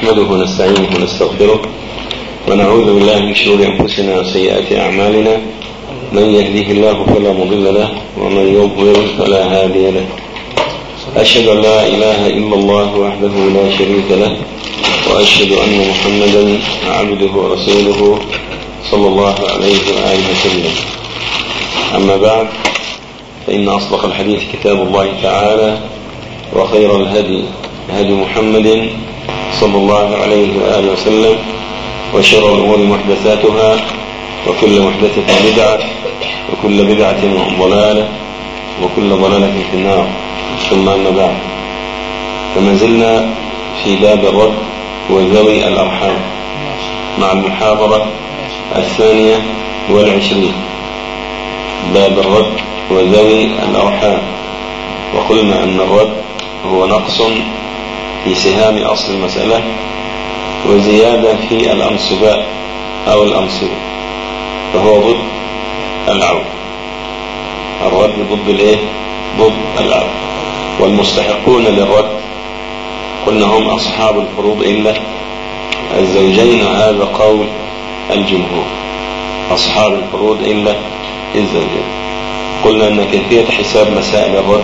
نحمده ونستعينه ونستغفره ونعوذ بالله من شرور انفسنا وسيئات اعمالنا من يهده الله فلا مضل له ومن يضلل فلا هادي له اشهد ان لا اله الا الله وحده لا شريك له واشهد ان محمدا عبده ورسوله صلى الله عليه واله وسلم اما بعد فان اصدق الحديث كتاب الله تعالى وخير الهدي هدي محمد صلى الله عليه وآله وسلم وشر الأمور محدثاتها وكل محدثة بدعة وكل بدعة ضلالة وكل ضلالة في النار ثم أما بعد فما زلنا في باب الرد وذوي الأرحام مع المحاضرة الثانية والعشرين باب الرد وذوي الأرحام وقلنا أن الرد هو نقص في سهام أصل المسألة وزيادة في الأنصباء أو الأنصبة فهو ضد العود الرد ضد الايه ضد العود والمستحقون للرد قلنا هم أصحاب الفروض إلا الزوجين وهذا قول الجمهور أصحاب الفروض إلا الزوجين قلنا أن كيفية حساب مسائل الرد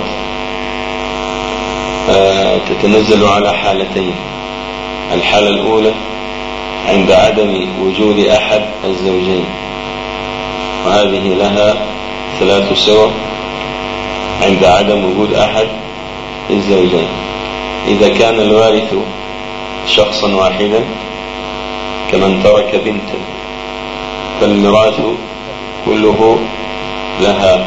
تتنزل على حالتين الحالة الأولى عند عدم وجود أحد الزوجين وهذه لها ثلاث سور عند عدم وجود أحد الزوجين إذا كان الوارث شخصا واحدا كمن ترك بنتا فالميراث كله لها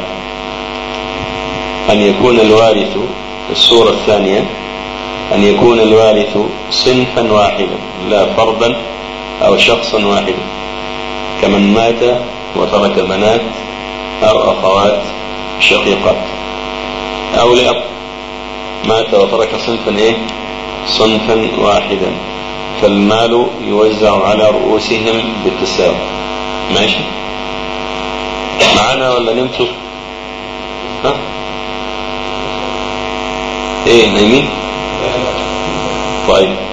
أن يكون الوارث الصورة الثانية أن يكون الوارث صنفا واحدا لا فردا أو شخصا واحدا كمن مات وترك بنات أو أخوات شقيقات أو لأب مات وترك صنفا إيه صنفا واحدا فالمال يوزع على رؤوسهم بالتساوي ماشي معنا ولا نمتوا ها ايه نايمين طيب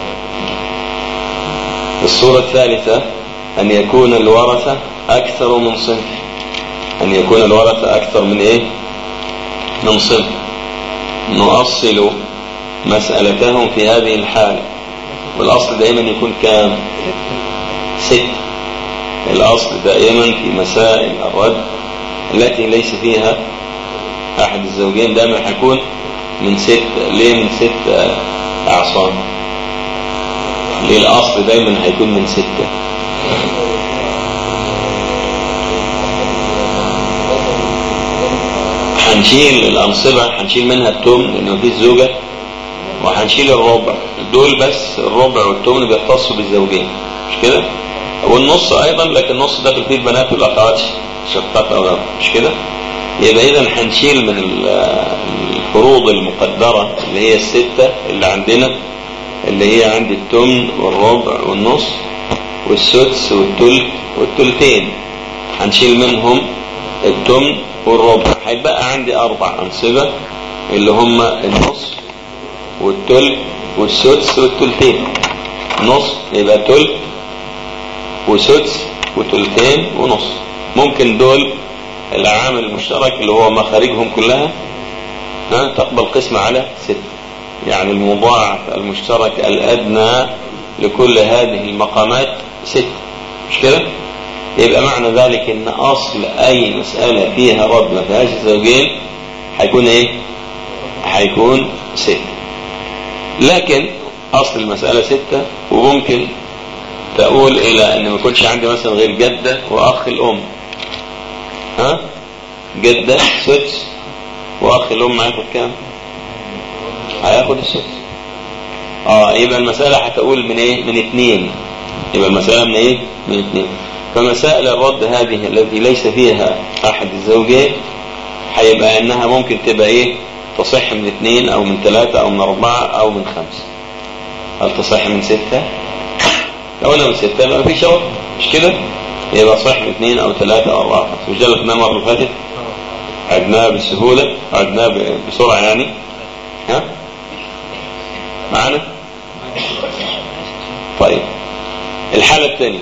الصورة الثالثة أن يكون الورثة أكثر من صنف أن يكون الورثة أكثر من إيه من صنف نؤصل مسألتهم في هذه الحالة والأصل دائما يكون كام ست الأصل دائما في مسائل الرد التي ليس فيها أحد الزوجين دائما حيكون من ست ليه من ست أعصام ليه الأصل دايما هيكون من ستة هنشيل الأنصبة هنشيل منها التمن لأن مفيش زوجة وهنشيل الربع دول بس الربع والتمن بيختصوا بالزوجين مش كده؟ والنص أيضا لكن النص داخل فيه البنات والأخوات شقات أو مش كده؟ يبقى إذا هنشيل من الفروض المقدرة اللي هي الستة اللي عندنا اللي هي عند التمن والربع والنص والسدس والتلت والتلتين هنشيل منهم التمن والربع هيبقى عندي أربع أنصبة اللي هم النص والتلت والسدس والتلتين نص يبقى تلت وسدس وتلتين ونص ممكن دول العامل المشترك اللي هو مخارجهم كلها ها تقبل قسمة على ست يعني المضاعف المشترك الأدنى لكل هذه المقامات ست مش كده يبقى معنى ذلك ان اصل اي مسألة فيها رد ما فيهاش زوجين هيكون ايه هيكون ست لكن اصل المسألة ستة وممكن تقول الى ان ما يكونش عندي مثلا غير جدة واخ الام ها جدة سدس واخ الام هياخد كام هياخد السدس اه يبقى المسألة هتقول من ايه من اتنين يبقى المسألة من ايه من اتنين فمسائل الرد هذه التي ليس فيها احد الزوجين هيبقى انها ممكن تبقى ايه تصح من اثنين او من ثلاثة او من اربعة او من خمسة هل تصح من ستة لو انا من ستة يبقى مفيش رد مش كده يبقى صح من اثنين او ثلاثة او اربعة مش ده اللي خدناه المرة اللي فاتت عدناه بسهولة عدناه بسرعة يعني ها معانا طيب الحالة الثانية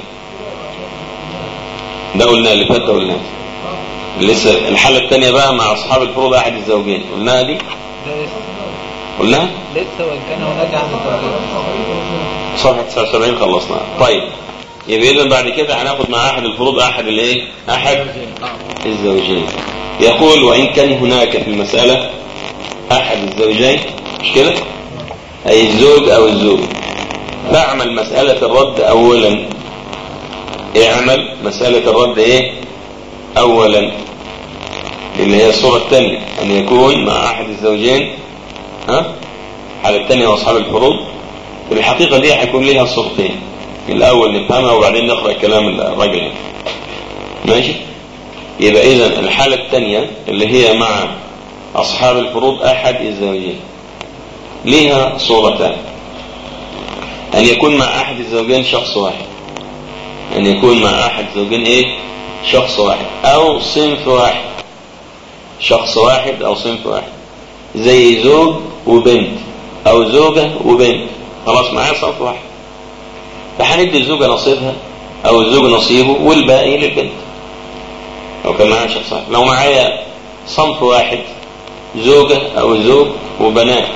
ده قلنا اللي فات ده قلناه لسه الحالة الثانية بقى مع أصحاب الفروض أحد الزوجين قلناها دي ده لسه قلناها لسه وان كان هناك عهد الزوجين صفحة 79 خلصناها طيب يبقى إذا بعد كده هناخد مع أحد الفروض أحد الإيه؟ أحد اه الزوجين يقول وإن كان هناك في المسألة أحد الزوجين مش كده أي الزوج أو الزوج فاعمل مسألة الرد أولا اعمل مسألة الرد إيه أولا اللي هي الصورة الثانية أن يكون مع أحد الزوجين ها الحالة الثانية وأصحاب الفروض في الحقيقة دي هيكون ليها صورتين الأول نفهمها وبعدين نقرأ كلام الراجل هنا. ماشي يبقى إذا الحالة الثانية اللي هي مع أصحاب الفروض أحد الزوجين ليها صورتان أن يكون مع أحد الزوجين شخص واحد أن يكون مع أحد الزوجين إيه شخص واحد أو صنف واحد شخص واحد أو صنف واحد زي زوج وبنت أو زوجة وبنت خلاص معايا صنف واحد فهندي الزوجة نصيبها أو الزوج نصيبه والباقي للبنت لو كان معايا شخص واحد لو معايا صنف واحد زوجة أو زوج وبنات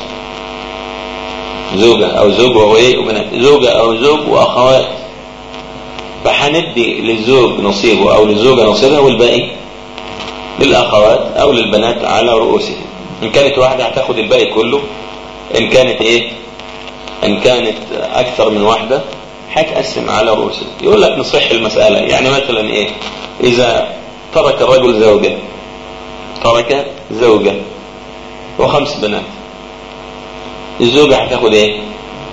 زوجة أو زوج وإيه وبنات زوجة أو زوج وأخوات فهندي للزوج نصيبه أو للزوجة نصيبها والباقي للأخوات أو للبنات على رؤوسهم إن كانت واحدة هتاخد الباقي كله إن كانت إيه إن كانت أكثر من واحدة هتقسم على رؤوسهم يقول لك نصح المسألة يعني مثلا إيه إذا ترك الرجل زوجة ترك زوجة وخمس بنات الزوجة هتاخد ايه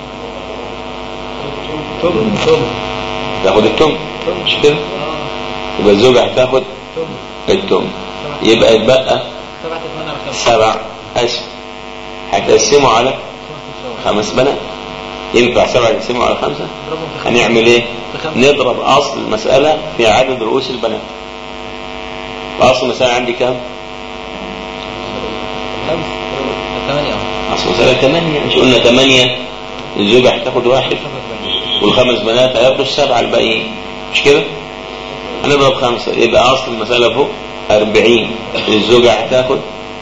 تم تم تاخد التم مش كده يبقى الزوجة هتاخد تم التم يبقى يتبقى سبعة ثمانية على خمسة سبع أسهم هتقسموا على خمس بنات ينفع سبعة يقسموا على خمسة اضربهم في خمسة هنعمل ايه في خمسة نضرب أصل المسألة في عدد رؤوس البنات أصل المسألة عندي كام خمسة ثمانية اه أصل المسألة ثمانية مش قلنا ثمانية الزوجة هتاخد واحد خمسة ثمانية والخمس بنات هياخدوا السبعة الباقيين مش كده؟ هنضرب خمسة يبقى أصل المسألة فوق أربعين الزوجة هتاخد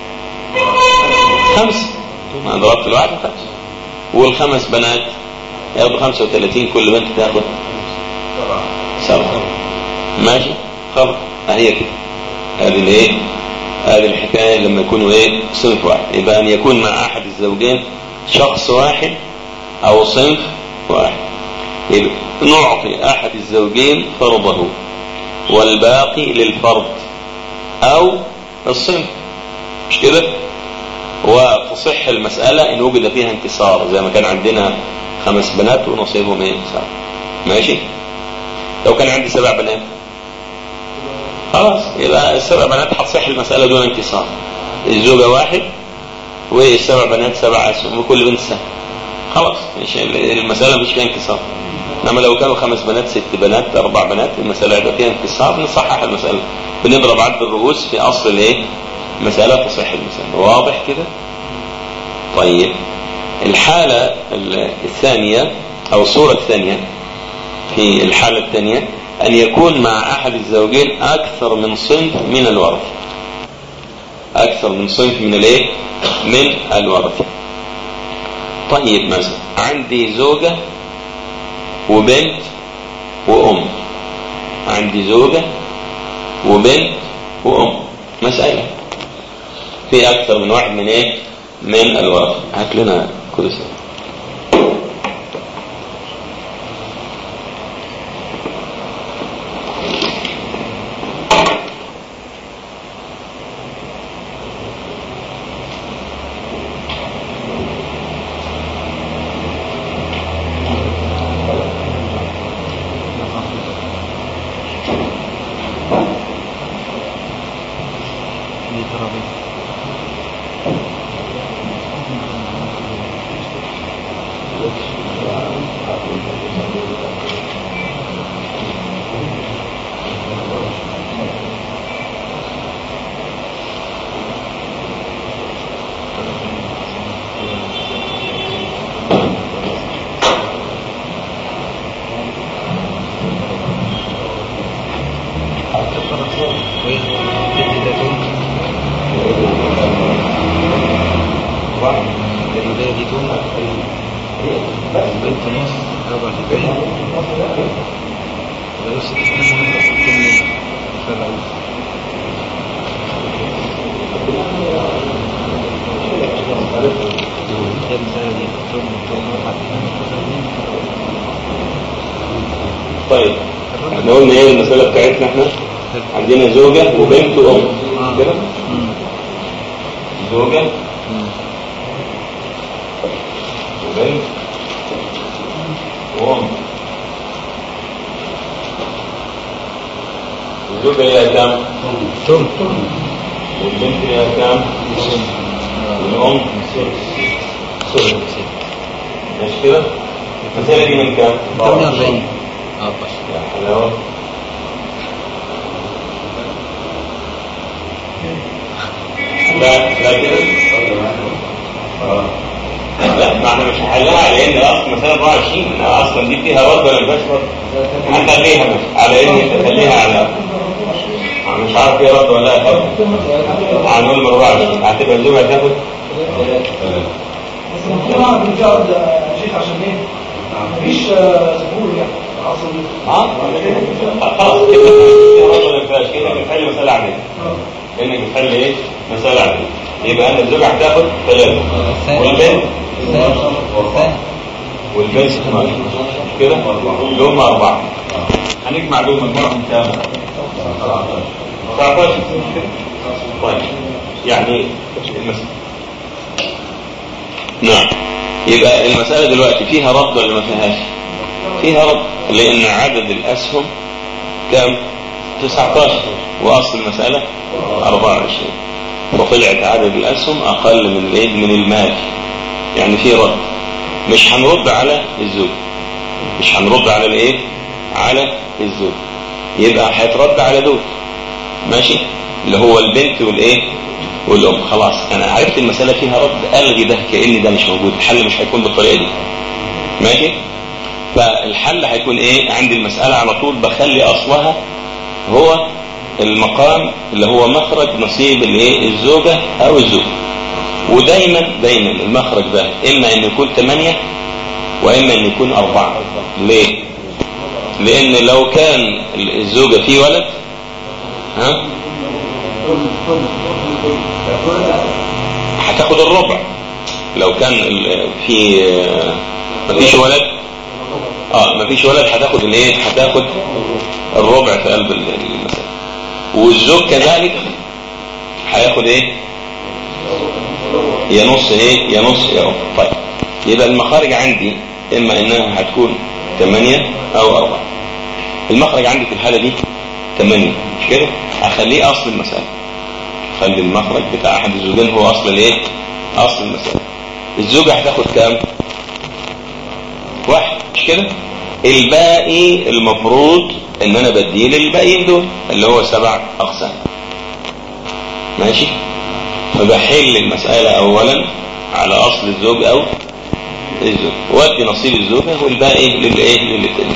خمسة أنا ضربت الواحد خمسة والخمس بنات ياخدوا خمسة وثلاثين كل بنت تاخد سبعة ماشي خلاص أهي كده هذه الايه هذه الحكاية لما يكونوا ايه صنف واحد يبقى أن يكون مع أحد الزوجين شخص واحد أو صنف واحد يبقى نعطي أحد الزوجين فرضه والباقي للفرد أو الصنف مش كده وتصح المسألة إن وجد فيها انتصار زي ما كان عندنا خمس بنات ونصيبهم ايه انتصار ماشي لو كان عندي سبع بنات خلاص يبقى السبع بنات هتصح المسألة دون انتصار الزوجة واحد والسبع بنات سبع أسهم وكل بنت سهم خلاص مش المسألة مش فيها انكسار انما لو كانوا خمس بنات ست بنات اربع بنات المسألة يبقى فيها انكسار نصحح المسألة بنضرب عدد الرؤوس في اصل الايه مسألة تصح المسألة واضح كده طيب الحالة الثانية او الصورة الثانية في الحالة الثانية ان يكون مع احد الزوجين اكثر من صنف من الورث اكثر من صنف من الايه من الورث طيب مثلا عندي زوجة وبنت وأم عندي زوجة وبنت وأم مسألة في أكثر من واحد من إيه؟ من الورثة هات لنا كل سنة بنت نص ربع في البيت ولو ست كلمة فرعوش هي المسألة دي ثم ثم طيب احنا قلنا ايه المسألة بتاعتنا احنا عندنا زوجة وبنت وام كده زوجة وبنت وام الزوجة ليها كام؟ ثم والبنت ليها كام؟ والأم سوري مش كده؟ المسألة دي من كام؟ 48 اه يا حلاوة لا لا كده آه. لا ما احنا مش هنحلها لان اصلا مسألة 24 انا اصلا دي فيها رد ولا مفيهاش رد؟ هنخليها مش على ان تخليها على أنا مش عارف ايه رد ولا لا هنقول من 24 هتبقى الزوجة هتاخد بس المفروض اعمل فيها عرض يا شيخ عشان ايه؟ مفيش آه، ظهور يعني العصر دي اه خلاص كده فيها رد ولا مفيهاش كده بنحل مسألة عادية لانك بتحل ايه؟ مسألة عادية يبقى انا الزوجة هتاخد ثلاثة والبنت والبنت 12 مش كده؟ لهم أربعة هنجمع دول مجموعهم كام؟ 19 مش كده؟ طيب يعني المسألة نعم يبقى المسألة دلوقتي فيها رد ولا ما فيهاش؟ فيها رد لأن عدد الأسهم كام؟ 19 وأصل المسألة 24 وطلعت عدد الأسهم أقل من الإيه؟ من المال يعني في رد مش هنرد على الزوج مش هنرد على الايه على الزوج يبقى هيترد على دول ماشي اللي هو البنت والايه والام خلاص انا عرفت المساله فيها رد الغي ده كان ده مش موجود الحل مش هيكون بالطريقه دي ماشي فالحل هيكون ايه عندي المساله على طول بخلي اصلها هو المقام اللي هو مخرج نصيب الايه الزوجه او الزوج ودايما دايما المخرج ده اما ان يكون ثمانية واما ان يكون اربعة ليه لان لو كان الزوجة في ولد ها هتاخد الربع لو كان ال- في مفيش ولد اه مفيش ولد هتاخد الايه هتاخد الربع في قلب ال- المسألة والزوج كذلك هياخد ايه يا نص ايه يا نص يا ربع طيب يبقى المخارج عندي اما انها هتكون 8 او 4 المخرج عندي في الحاله دي 8 مش كده اخليه اصل المساله خلي المخرج بتاع احد الزوجين هو اصل الايه اصل المساله الزوجه هتاخد كام واحد مش كده الباقي المفروض ان انا بديه للباقيين دول اللي هو سبع اقسام ماشي فبحل المسألة أولا على أصل الزوج أو الزوج وادي نصيب الزوجة والباقي للإيه للتاني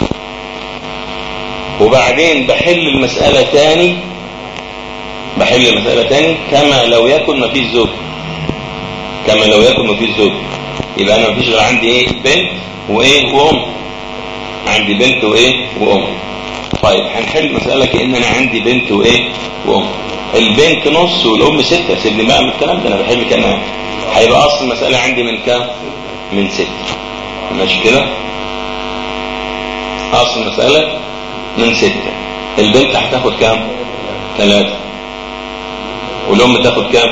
وبعدين بحل المسألة تاني بحل المسألة تاني كما لو يكن ما فيش زوج كما لو يكن ما فيش زوج يبقى أنا ما فيش غير عندي إيه بنت وإيه وأم عندي بنت وإيه وأم طيب هنحل المسألة كأن أنا عندي بنت وإيه وأم البنت نص والأم ستة سيبني بقى من الكلام ده أنا بحل كمان هيبقى أصل المسألة عندي من كام؟ من ستة ماشي كده؟ أصل المسألة من ستة البنت هتاخد كام؟ ثلاثة والأم تاخد كام؟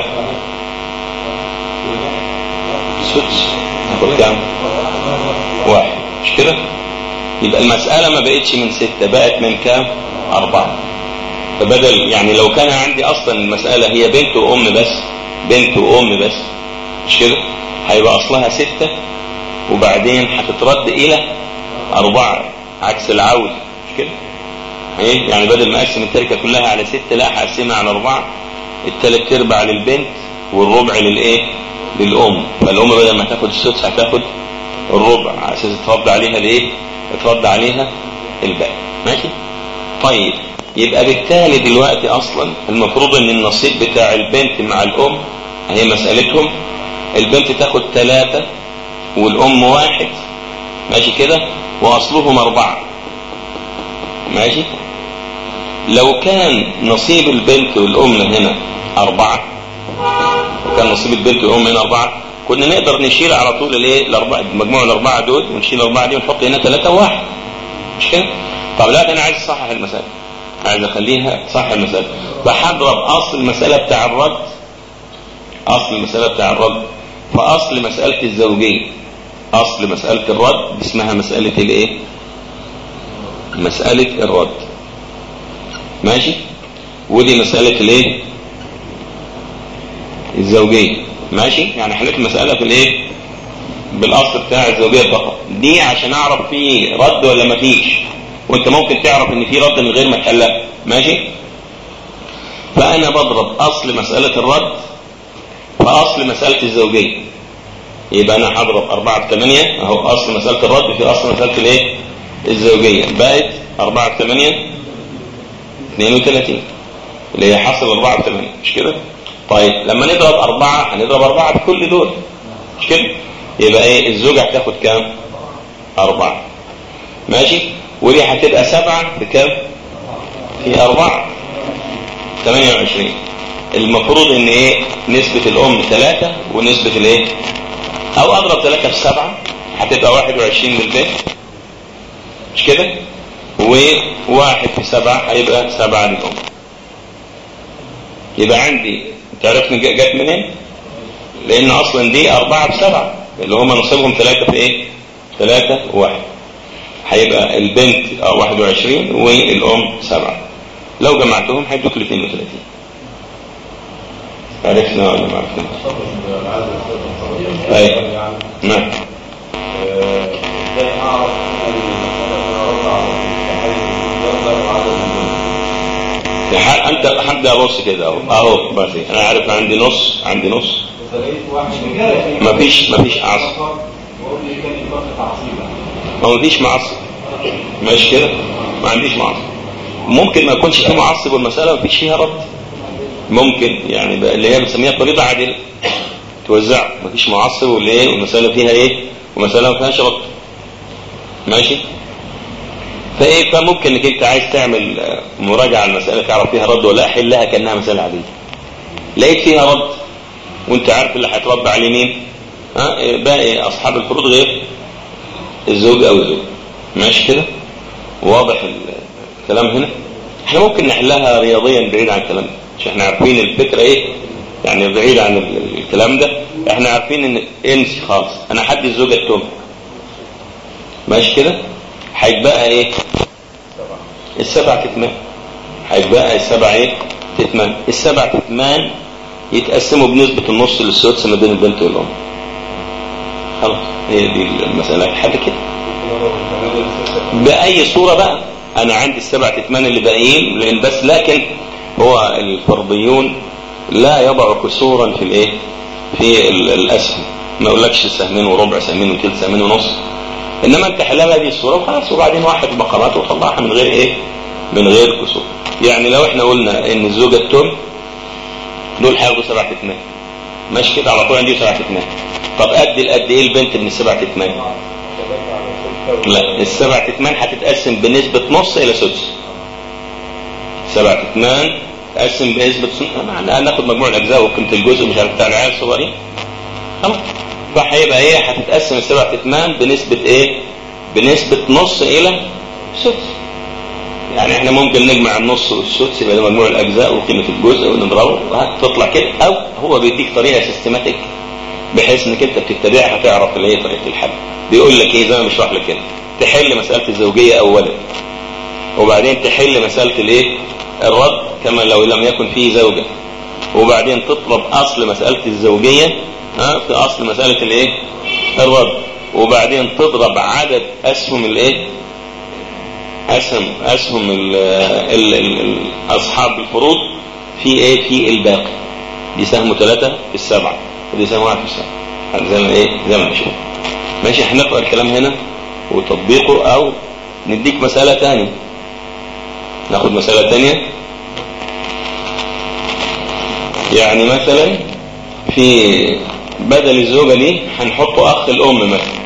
سدس تاخد كام؟ واحد مش كده؟ يبقى المسألة ما بقتش من ستة بقت من كام؟ أربعة فبدل يعني لو كان عندي اصلا المسألة هي بنت وام بس بنت وام بس مش كده هيبقى اصلها ستة وبعدين هتترد الى اربعة عكس العول مش كده ايه يعني بدل ما اقسم التركة كلها على ستة لا هقسمها على اربعة التلات ارباع للبنت والربع للايه للام فالام بدل ما تاخد السدس هتاخد الربع على اساس ترد عليها الايه ترد عليها الباقي ماشي طيب يبقى بالتالي دلوقتي اصلا المفروض ان النصيب بتاع البنت مع الام هي مسألتهم البنت تاخد ثلاثة والام واحد ماشي كده واصلهم اربعة ماشي لو كان نصيب البنت والام هنا اربعة وكان نصيب البنت والام هنا اربعة كنا نقدر نشيل على طول الايه الاربعة مجموع الاربعة دول ونشيل الاربعة دي ونحط هنا ثلاثة وواحد مش كده طب لا انا عايز اصحح المسألة عايز اخليها صح المسألة فهضرب اصل المسألة بتاع الرد اصل المسألة بتاع الرد فاصل مسألة الزوجية اصل مسألة الرد اسمها مسألة الايه مسألة الرد ماشي ودي مسألة الايه الزوجية ماشي يعني حلت المسألة في الايه بالاصل بتاع الزوجية فقط دي عشان اعرف في رد ولا مفيش وانت ممكن تعرف ان في رد من غير ما تحلها ماشي فانا بضرب اصل مسألة الرد فاصل مسألة الزوجية يبقى انا هضرب اربعة في ثمانية اهو اصل مسألة الرد في اصل مسألة الايه الزوجية بقت اربعة في ثمانية 32 اللي هي حصل اربعة في ثمانية مش كده طيب لما نضرب اربعة هنضرب اربعة في كل دول مش كده يبقى ايه الزوجة هتاخد كام اربعة ماشي ودي هتبقى سبعة بكام في أربعة 28 المفروض ان ايه نسبة الام ثلاثة ونسبة الايه او اضرب ثلاثة في سبعة هتبقى 21 للبيت مش كده وواحد في سبعة هيبقى سبعة للام يبقى عندي انت عرفت جت منين لان اصلا دي اربعة في سبعة اللي هم نصيبهم ثلاثة في ايه ثلاثة وواحد هيبقى البنت 21 والام 7 لو جمعتهم هيدوك ال 32 عرفنا ولا ما عرفنا ايوه نعم ازاي اعرف هل المسألة رفع يقدر عدد البنت انت هبدا ابص كده اهو اهو بس انا عارف عندي نص عندي نص اذا لقيت واحد مفيش مفيش عصر بقول لي كان يبقى تعصيب ما مفيش معصب ماشي كده ما عنديش معصب ممكن ما يكونش في معصب والمسألة ما فيش فيها رد ممكن يعني بقى اللي هي بنسميها طريقة عادلة توزع ما فيش معصب واللي ايه والمسألة فيها ايه والمسألة ما فيهاش رد ماشي فايه فممكن انك انت عايز تعمل آه، مراجعة على المسألة تعرف فيها رد ولا حلها كأنها مسألة عادية لقيت فيها رد وانت عارف اللي هيترد عليه مين ها باقي اصحاب الفروض غير الزوج او الزوج ماشي كده واضح الكلام هنا احنا ممكن نحلها رياضيا بعيد عن الكلام ده عشان احنا عارفين الفكره ايه يعني بعيد عن ال- الكلام ده احنا عارفين ان انسي خالص انا حد الزوجه التوم ماشي كده هيتبقى ايه السبع كتمان هيتبقى السبع ايه كتمان السبع كتمان يتقسموا بنسبة النص للسدس ما بين البنت والأم خلاص هي دي المسألة حد كده بأي صورة بقى أنا عندي السبع كتمان اللي باقيين لأن بس لكن هو الفرضيون لا يضع كسورا في الايه في ال- الأسهم ما يقولكش سهمين وربع سهمين وثلث سهمين ونص انما انت حلها هذه الصورة وخلاص وبعدين واحد مقامات وطلعها من غير ايه من غير كسور يعني لو احنا قلنا ان الزوجة التم دول هياخدوا سبع كتمان ماشي كده على طول عندي سبع كتمان طب قد قد ايه البنت من السبع كتمان لا السبع كتمان هتتقسم بنسبة نص الى سدس سبع كتمان تقسم بنسبة معناها ناخد مجموع الاجزاء وقيمة الجزء مش عارف بتاع العيال الصغيرين خلاص فهيبقى ايه هتتقسم السبع كتمان بنسبة ايه بنسبة نص الى سدس يعني احنا ممكن نجمع النص والسدس يبقى ده مجموع الاجزاء وقيمه الجزء ونضربه وهتطلع كده او هو بيديك طريقه سيستماتيك بحيث انك انت بتتبعها تعرف اللي هي طريقه الحل بيقول لك ايه زي ما بشرح لك كده تحل مساله الزوجيه اولا وبعدين تحل مساله الايه الرد كما لو لم يكن فيه زوجه وبعدين تطلب اصل مساله الزوجيه ها في اصل مساله الايه الرد وبعدين تضرب عدد اسهم الايه اسهم اسهم ال ال ال ال اصحاب الفروض في ايه في الباقي دي سهم ثلاثة في السبعة ودي سهم واحد في السبعة هذا زي ما ايه زي ما نشوف ماشي هنقرا الكلام هنا وتطبيقه او نديك مسألة تانية ناخد مسألة تانية يعني مثلا في بدل الزوجة دي هنحط أخ الأم مثلا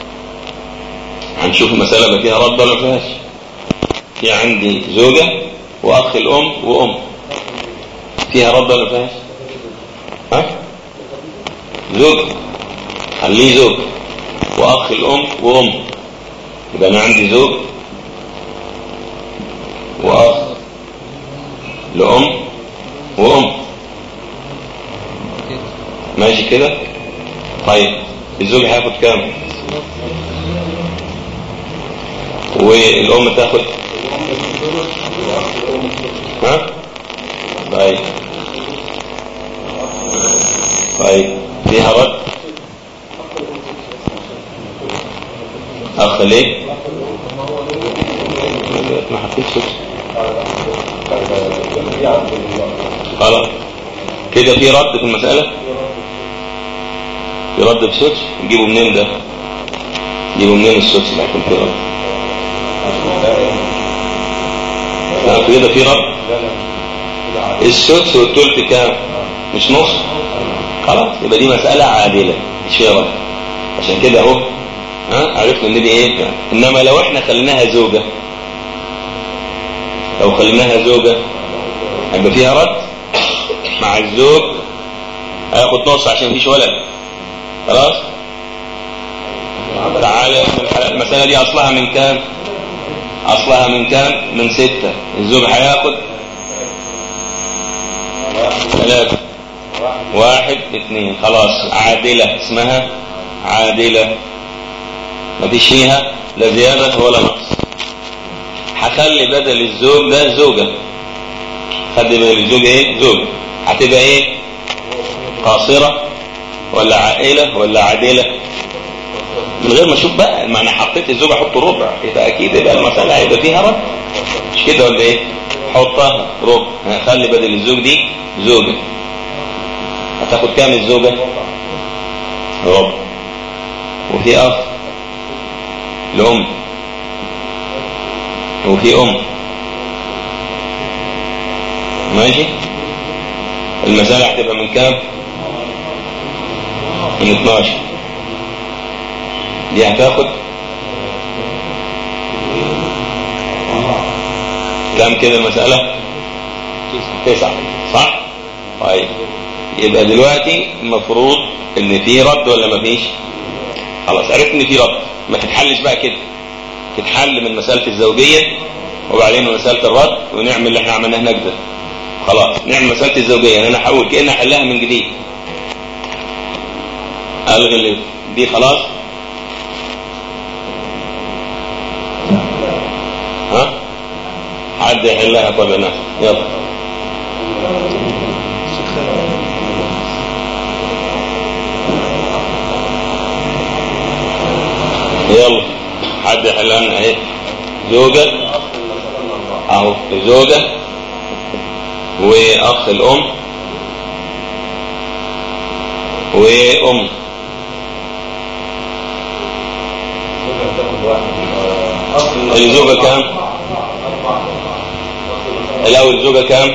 هنشوف المسألة ما فيها رد ولا ما فيهاش في عندي زوجة وأخ الأم وأم فيها رد ولا ما فيهاش ها زوج خليه زوج وأخ الأم وأم يبقى أنا عندي زوج وأخ لأم وأم ماشي كده طيب الزوج هياخد كام والأم تاخد ها طيب طيب فيها رد أخ ليه ما حطيتش خلاص كده في رد في المسألة في رد في سدس نجيبه منين ده نجيبه منين السدس اللي هيكون في رد لا كده في رد السدس والتلت كام مش نص خلاص يبقى دي مسألة عادلة مش فيها رد عشان كده اهو ها عرفنا ان دي ايه انما لو احنا خليناها زوجة لو خليناها زوجة هيبقى فيها رد مع الزوج هياخد نص عشان مفيش ولد خلاص تعالى المسألة دي أصلها من كام أصلها من كام من ستة الزوج هياخد ثلاثة واحد اثنين خلاص عادلة اسمها عادلة مفيش فيها لا زيادة ولا نقص هخلي بدل الزوج ده زوجة خلي بدل الزوج ايه زوج هتبقى ايه قاصرة ولا عائلة ولا عادلة من غير ما اشوف بقى ما انا حطيت الزوج احط ربع يبقى اكيد يبقى المسألة هيبقى فيها ربع مش كده ولا ايه حطها ربع هخلي بدل الزوج دي زوجة هتاخد كام الزوجة ربع وفي اخ لأم وفي أم ماشي المسألة هتبقى من كام من 12 دي هتاخد كام كده المسألة تسعة صح طيب يبقى دلوقتي المفروض ان في رد ولا ما فيش خلاص عرفت ان في رد ما تتحلش بقى كده تتحل من مسألة الزوجية وبعدين من مسألة الرد ونعمل اللي احنا عملناه هناك ده خلاص نعمل مسألة الزوجية يعني انا احاول كأني احلها من جديد الغي اللي دي خلاص ها حد يحلها كل نفس يلا يلا حد يحلها لنا اهي زوجة اهو زوجة واخ الام وام الزوجة كام الاول الزوجة كام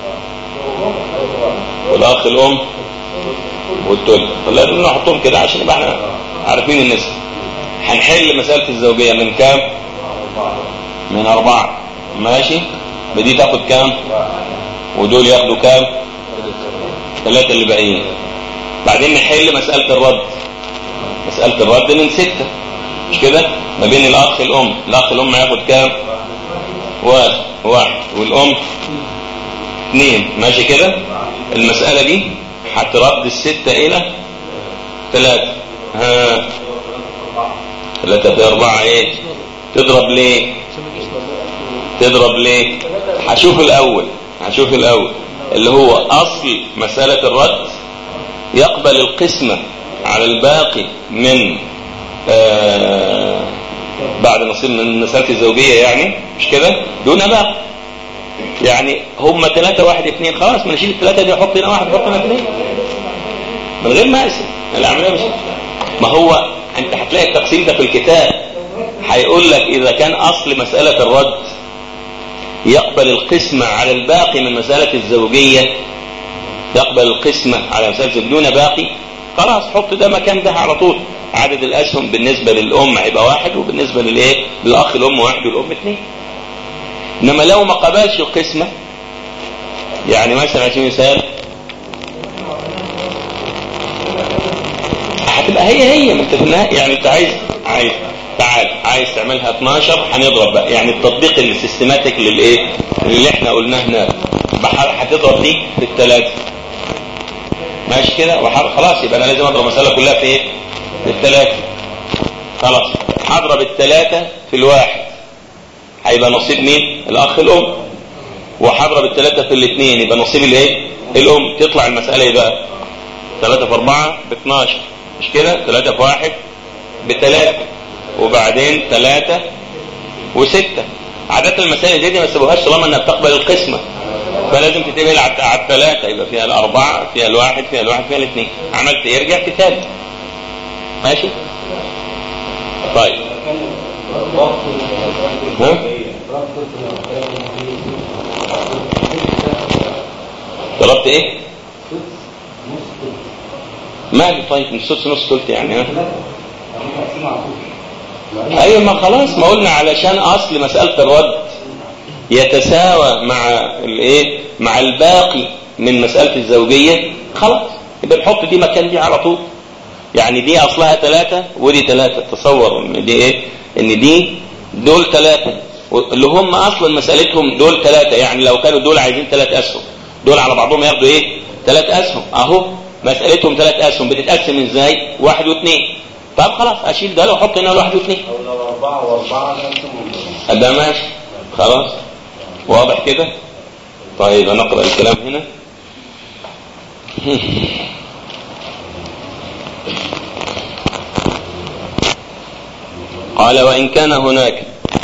والاخ الام والتل لازم نحطهم كده عشان يبقى احنا عارفين النسب هنحل مسألة الزوجية من كام من أربعة ماشي بدي تاخد كام ودول ياخدوا كام ثلاثة اللي باقيين بعدين نحل مسألة الرد مسألة الرد من ستة مش كده ما بين الأخ الأم الأخ الأم هياخد كام واحد واحد والأم اثنين ماشي كده المسألة دي هترد الستة إلى ثلاثة ها ثلاثة في أربعة إيه تضرب ليه تضرب ليه هشوف الأول هشوف الأول اللي هو أصل مسألة الرد يقبل القسمة على الباقي من آه بعد نصيب من مسألة الزوجية يعني مش كده دون باقي يعني هم ثلاثة واحد اثنين خلاص ما نشيل الثلاثة دي احط هنا واحد احط هنا اثنين من غير ما اقسم العملية مش ما هو انت هتلاقي التقسيم ده في الكتاب هيقول لك اذا كان اصل مسألة الرد يقبل القسمة على الباقي من مسألة الزوجية يقبل القسمة على مسألة الزوجية دون باقي خلاص حط ده مكان ده على طول عدد الأسهم بالنسبة للأم هيبقى واحد وبالنسبة للإيه للأخ الأم واحد والأم اثنين إنما لو ما قبلش القسمة يعني مثلا على سبيل المثال هتبقى هي هي ما انت في النهاية يعني انت عايز عايز تعال عايز تعملها 12 هنضرب بقى يعني التطبيق السيستماتيك للايه اللي احنا قلناه هناك بح- هتضرب دي في الثلاثه ماشي كده وح- خلاص يبقى انا لازم اضرب المساله كلها في ايه في الثلاثه خلاص هضرب الثلاثه في الواحد هيبقى نصيب مين الاخ الام وهضرب الثلاثه في الاثنين يبقى نصيب الايه الام تطلع المساله ايه بقى 3 في 4 ب 12 مش كده 3 في 1 بثلاثة وبعدين ثلاثة وستة عادة المسائل دي, دي ما تسيبوهاش طالما انها بتقبل القسمة فلازم تتبع على على الثلاثة يبقى فيها الأربعة فيها الواحد فيها الواحد فيها الاثنين عملت ايه رجع كتاب ماشي طيب ها ضربت ايه مالي طيب من سدس نص قلت يعني ها ايوه ما خلاص ما قلنا علشان اصل مسألة الرد يتساوى مع الايه مع الباقي من مسألة الزوجية خلاص يبقى نحط دي مكان دي على طول يعني دي اصلها ثلاثة ودي ثلاثة تصور ان دي ايه ان دي دول ثلاثة اللي هم اصلا مسألتهم دول ثلاثة يعني لو كانوا دول عايزين ثلاث اسهم دول على بعضهم ياخدوا ايه ثلاث اسهم اهو مسألتهم ثلاث اسهم بتتقسم ازاي واحد واثنين طب خلاص اشيل ده واحط هنا واحد واثنين او لو اربعة واربعة نفسهم ده ماشي خلاص واضح كده طيب نقرأ الكلام هنا قال وإن كان هناك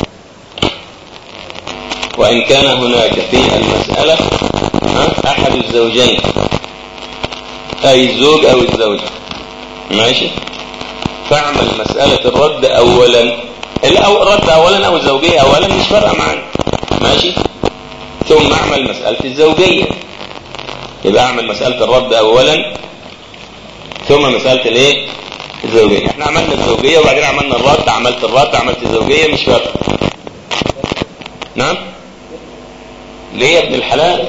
وإن كان هناك في المسألة ها، أحد الزوجين أي الزوج أو الزوجة ماشي فاعمل مسألة الرد أولا الأو- الرد أولا أو الزوجية أولا مش فارقة معانا ماشي ثم اعمل مسألة الزوجية يبقى اعمل مسألة الرد أولا ثم مسألة الايه الزوجية احنا عملنا الزوجية وبعدين عملنا الرد عملت الرد عملت الزوجية مش فارقة نعم ليه يا ابن الحلال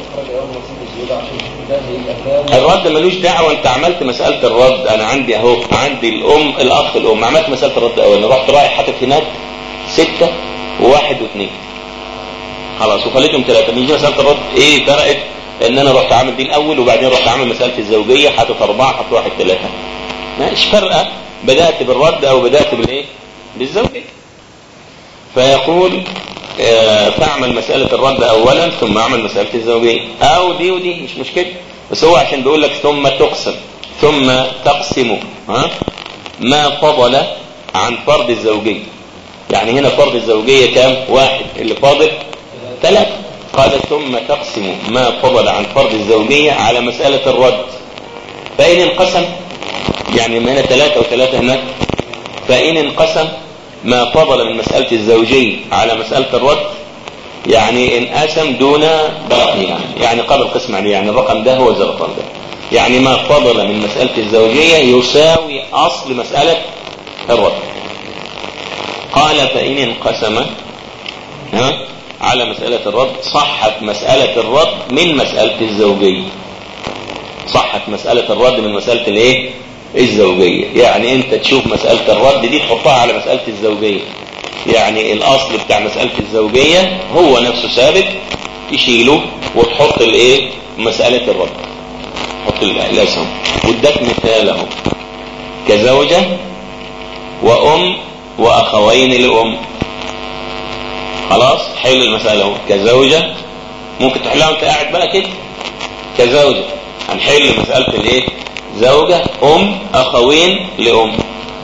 الرد ملوش دعوة انت عملت مسألة الرد انا عندي اهو عندي الام الاخ الام عملت مسألة الرد اولا رحت رايح حاطط هناك ستة وواحد واثنين خلاص وخليتهم ثلاثة نيجي مسألة الرد ايه فرقت ان انا رحت عامل دي الاول وبعدين رحت عامل مسألة الزوجية حاطط اربعة حاطط واحد ثلاثة مش فارقة بدأت بالرد او بدأت بالايه بالزوجية فيقول آه، فاعمل مسألة الرد أولا ثم اعمل مسألة الزوجية أو دي ودي مش مشكلة بس هو عشان بيقول لك ثم تقسم ثم تقسم ها ما فضل عن فرض الزوجية يعني هنا فرض الزوجية كام واحد اللي فاضل ثلاثة قال ثم تقسم ما فضل عن فرض الزوجية على مسألة الرد فإن انقسم يعني من هنا ثلاثة وثلاثة هناك فإن انقسم ما فضل من مسألة الزوجية على مسألة الرد يعني انقسم دون باقي يعني يعني قبل قسم عليه يعني الرقم ده هو زي الرقم ده يعني ما فضل من مسألة الزوجية يساوي أصل مسألة الرد قال فإن انقسم ها على مسألة الرد صحت مسألة الرد من مسألة الزوجية صحت مسألة الرد من مسألة الايه الزوجية يعني انت تشوف مسألة الرد دي تحطها على مسألة الزوجية يعني الاصل بتاع مسألة الزوجية هو نفسه ثابت تشيله وتحط الايه مسألة الرد تحط ال- الاسهم واداك مثال اهو كزوجة وام واخوين لام خلاص حل المسألة اهو كزوجة ممكن تحلها وانت قاعد بقى كده كزوجة هنحل مسألة الايه زوجة ام اخوين لام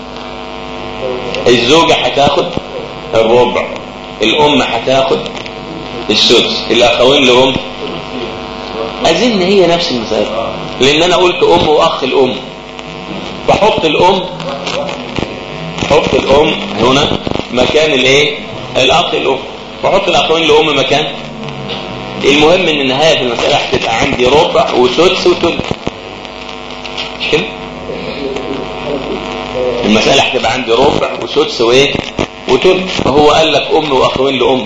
الزوجة هتاخد الربع الام هتاخد السدس الاخوين لام اظن هي نفس المسألة لان انا قلت ام واخ الام فحط الام حط الام هنا مكان الايه الاخ الام واحط الاخوين لام مكان المهم ان النهايه في المساله هتبقى عندي ربع وسدس وثلث مش كده المساله هتبقى عندي ربع وسدس وايه وثلث فهو قال لك ام واخوين لام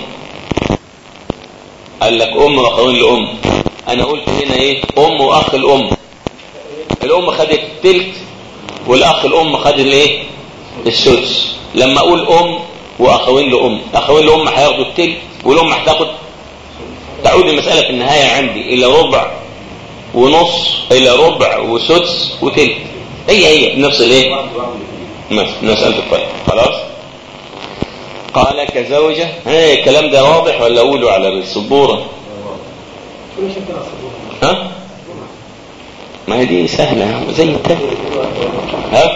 قال لك ام واخوين لام انا قلت هنا ايه ام واخ الام الام خدت الثلث والاخ الام خد الايه السدس لما اقول ام واخوين لام اخوين لام هياخدوا الثلث والام هتاخد تعود المساله في النهايه عندي الى ربع ونص الى ربع وسدس وثلث هي هي نفس الايه مساله الطيب خلاص قال كزوجة ها الكلام ده واضح ولا اقوله على السبورة ها ما هي دي سهلة زي التاني ها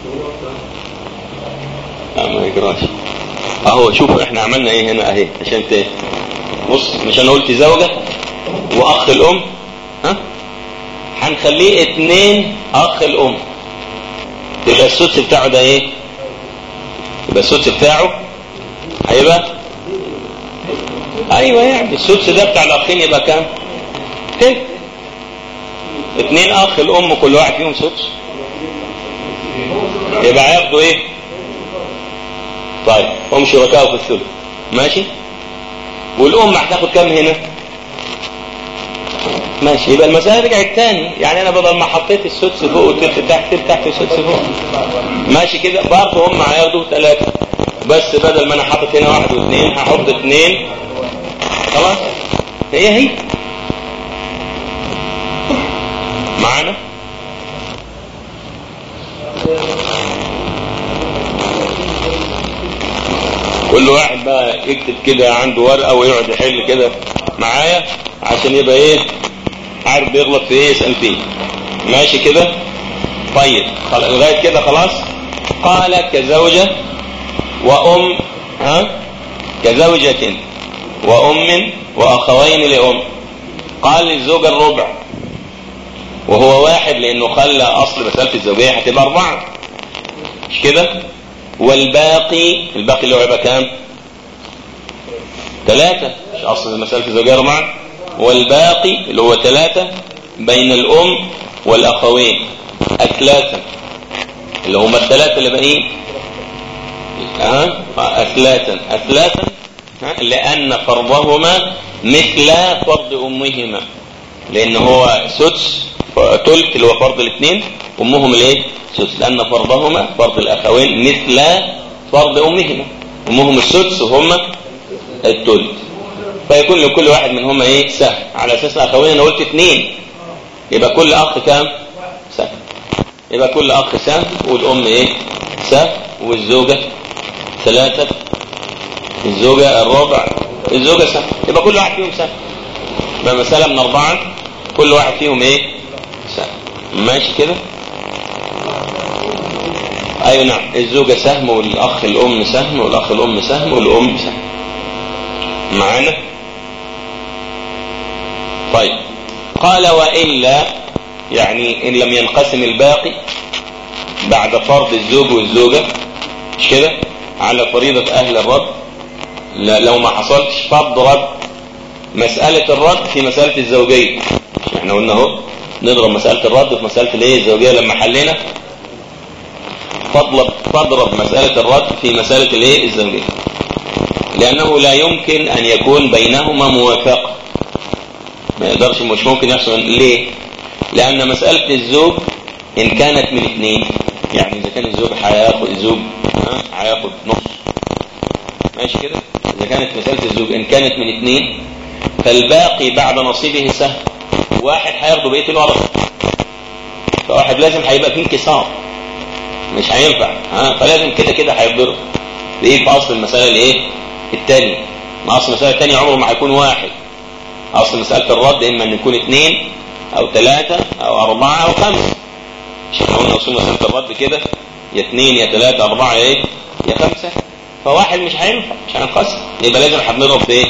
لا ما يجراش اهو شوفوا احنا عملنا ايه هنا اهي عشان ت بص مش انا قلت زوجة واخ الام ها هنخليه اتنين اخ الام يبقى السدس بتاعه ده ايه يبقى السدس بتاعه هيبقى ايوه يعني السدس ده بتاع الاخين يبقى كام كده اتنين اخ الام كل واحد فيهم سدس يبقى هياخدوا ايه طيب هم شركاء في الثلث ماشي والام هتاخد كام هنا ماشي يبقى المسألة رجعت تاني يعني انا بدل ما حطيت السدس فوق والثلث تحت تحت والسدس فوق ماشي كده برضه هم هياخدوا ثلاثة بس بدل ما انا حاطط هنا واحد واثنين هحط اثنين خلاص هي هي معانا كل واحد بقى يكتب كده عنده ورقه ويقعد يحل كده معايا عشان يبقى ايه عارف بيغلط في ايه يسال فيه ماشي كده طيب لغايه كده خلاص قال كزوجه وام ها كزوجة وام واخوين لام قال للزوجة الربع وهو واحد لانه خلى اصل مسألة الزوجية هتبقى اربعة مش كده والباقي الباقي اللي هو يبقى كام ثلاثة مش اصل مسألة الزوجية اربعة والباقي اللي هو ثلاثة بين الام والاخوين الثلاثة اللي هم الثلاثة اللي باقيين ها اثلاثا اثلاثا لان فرضهما مثل فرض امهما لان هو سدس ثلث اللي هو فرض الاثنين امهم الايه سدس لان فرضهما فرض الاخوين مثل فرض امهما امهم السدس وهم الثلث فيكون لكل واحد منهما ايه سهم على اساس الاخوين انا قلت اثنين يبقى كل اخ كام سهم يبقى كل اخ سهم والام ايه سهم والزوجه ثلاثة الزوجة الربع الزوجة سهم يبقى كل واحد فيهم سهم يبقى مسألة من أربعة كل واحد فيهم إيه سهم ماشي كده أيوة نعم الزوجة سهم والأخ الأم سهم والأخ الأم سهم والأم سهم معانا طيب قال وإلا يعني إن لم ينقسم الباقي بعد فرض الزوج والزوجة مش كده على فريضة أهل الرد لو ما حصلش فرض رد مسألة الرد في مسألة الزوجية مش احنا قلنا اهو نضرب مسألة الرد في مسألة الايه الزوجية لما حلينا فضل تضرب مسألة الرد في مسألة الايه الزوجية لأنه لا يمكن أن يكون بينهما موافقة ما يقدرش مش ممكن يحصل ليه لأن مسألة الزوج إن كانت من اثنين يعني إذا كان الزوج هياخد الزوج هياخد نص ماشي كده إذا كانت مسألة الزوج إن كانت من اثنين فالباقي بعد نصيبه سهم واحد هياخده بقية الورثة فواحد لازم هيبقى فيه انكسار مش هينفع ها فلازم كده كده هيتضرب ليه في اصل المساله الايه الثانيه ما اصل المساله الثانيه عمره ما هيكون واحد اصل مساله الرد اما ان يكون اثنين او ثلاثه او اربعه او خمسه مش احنا قلنا اصول مساله الرد كده يا اثنين يا ثلاثه اربعه يا ايه يا خمسه فواحد مش هينفع مش هينقسم يبقى لازم هنضرب في ايه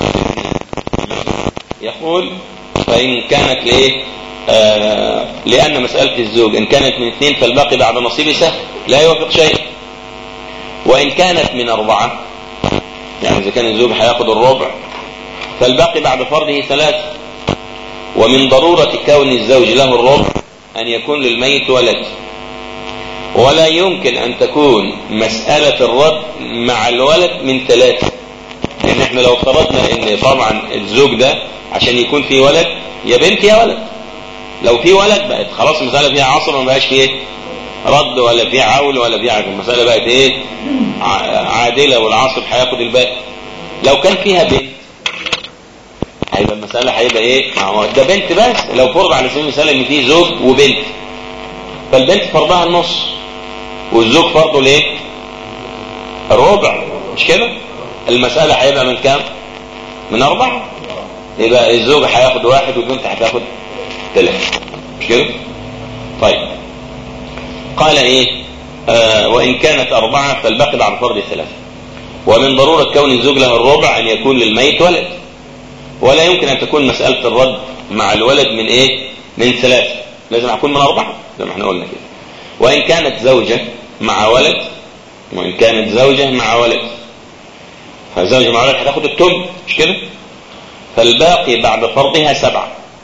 يقول فان كانت لايه آه لأن مسألة الزوج إن كانت من اثنين فالباقي بعد نصيب سهم لا يوافق شيء وإن كانت من أربعة يعني اذا كان الزوج هياخد الربع فالباقي بعد فرضه ثلاثة ومن ضرورة كون الزوج له الربع أن يكون للميت ولد ولا يمكن أن تكون مسألة الرد مع الولد من ثلاثة لأن احنا لو افترضنا أن طبعا الزوج ده عشان يكون فيه ولد يا بنت يا ولد لو في ولد بقت خلاص المسألة فيها عصر ما بقاش فيه رد ولا فيها عول ولا فيها عقل المسألة بقت ايه عادلة والعصر هياخد الباقي لو كان فيها بنت هيبقى المسألة هيبقى ايه ما هو ده بنت بس لو فرض على سبيل المثال ان في زوج وبنت فالبنت فرضها النص والزوج فرضه الايه الربع مش كده المسألة هيبقى من كام من اربعة يبقى الزوج هياخد واحد والبنت هتاخد ثلاثة مش كده طيب قال ايه آه وان كانت اربعة فالباقي بعد فرض ثلاثة ومن ضرورة كون الزوج له الربع ان يكون للميت ولد ولا يمكن ان تكون مسألة الرد مع الولد من ايه من ثلاثة لازم اكون من اربعة زي ما احنا قلنا كده وان كانت زوجة مع ولد وان كانت زوجة مع ولد فالزوجة مع ولد هتاخد التم مش كده فالباقي بعد فرضها سبعة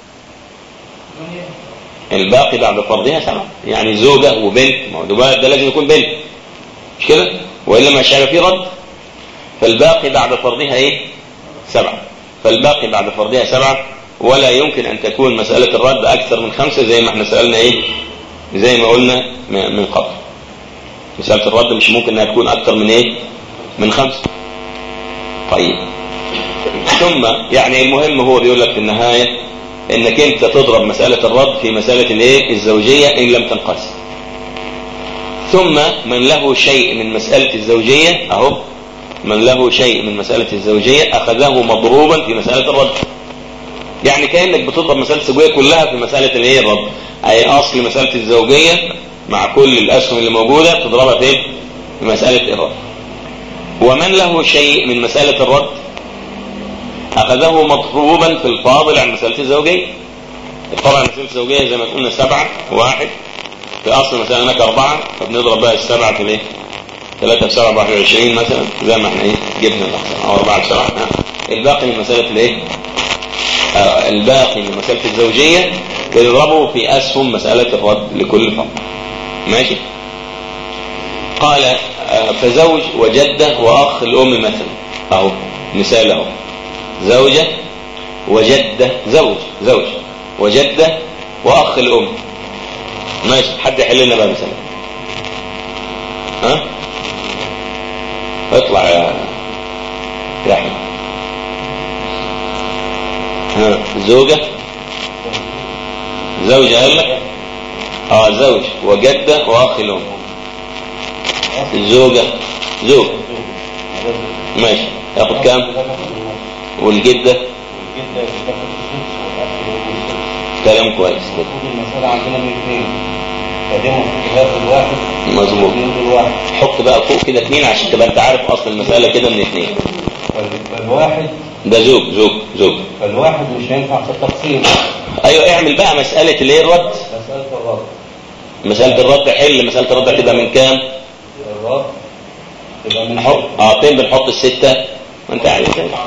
الباقي بعد فرضها سبعة يعني زوجة وبنت ما هو ده ده لازم يكون بنت مش كده والا مش هيبقى فيه رد فالباقي بعد فرضها ايه سبعة فالباقي بعد فرضها سبعة ولا يمكن ان تكون مسألة الرد اكثر من خمسة زي ما احنا سألنا ايه زي ما قلنا من قبل مسألة الرد مش ممكن انها تكون اكثر من ايه من خمسة طيب ثم يعني المهم هو بيقول لك في النهاية انك انت تضرب مسألة الرد في مسألة الايه الزوجية ان لم تنقسم ثم من له شيء من مسألة الزوجية اهو من له شيء من مسألة الزوجية اخذه مضروبا في مسألة الرد يعني كأنك بتضرب مسألة الزوجية كلها في مسألة الايه الرد اي اصل مسألة الزوجية مع كل الاسهم اللي موجودة تضربها في في مسألة الرد ومن له شيء من مسألة الرد أخذه مطلوبا في الفاضل عن مسألة الزوجية طبعا مسألة الزوجية زي ما قلنا سبعة واحد في أصل مثلا هناك أربعة فبنضرب بقى السبعة في الإيه؟ ثلاثة في سبعة بواحد وعشرين مثلا زي ما احنا إيه جبنا الأحسن أو أربعة في سبعة الباقي من مسألة الإيه؟ آه الباقي من مسألة الزوجية بنضربه في أسهم مسألة الرد لكل فرد ماشي؟ قال آه فزوج وجدة وأخ الأم مثلا أهو مثال أهو زوجة وجدة زوج زوج وجدة وأخ الأم ماشي حد يحل لنا بقى مثلا ها اطلع يا يا أحمد ها زوجة زوجة قال لك اه زوج وجدة وأخ الأم الزوجة زوج ماشي ياخد كام والجدة كلام كويس كده المسألة عندنا من اثنين فديهم في كتاب الواحد مظبوط اثنين بالواحد حط بقى فوق كده اثنين عشان تبقى انت عارف اصل المسألة كده من اثنين فال- فالواحد ده زوج زوج زوج فالواحد مش هينفع في التقسيم ايوه اعمل بقى مسألة الايه الرد مسألة الرد مسألة الرد حل مسألة الرد هتبقى من كام الرد تبقى من حط اه فين بنحط الستة ما انت عارف كده.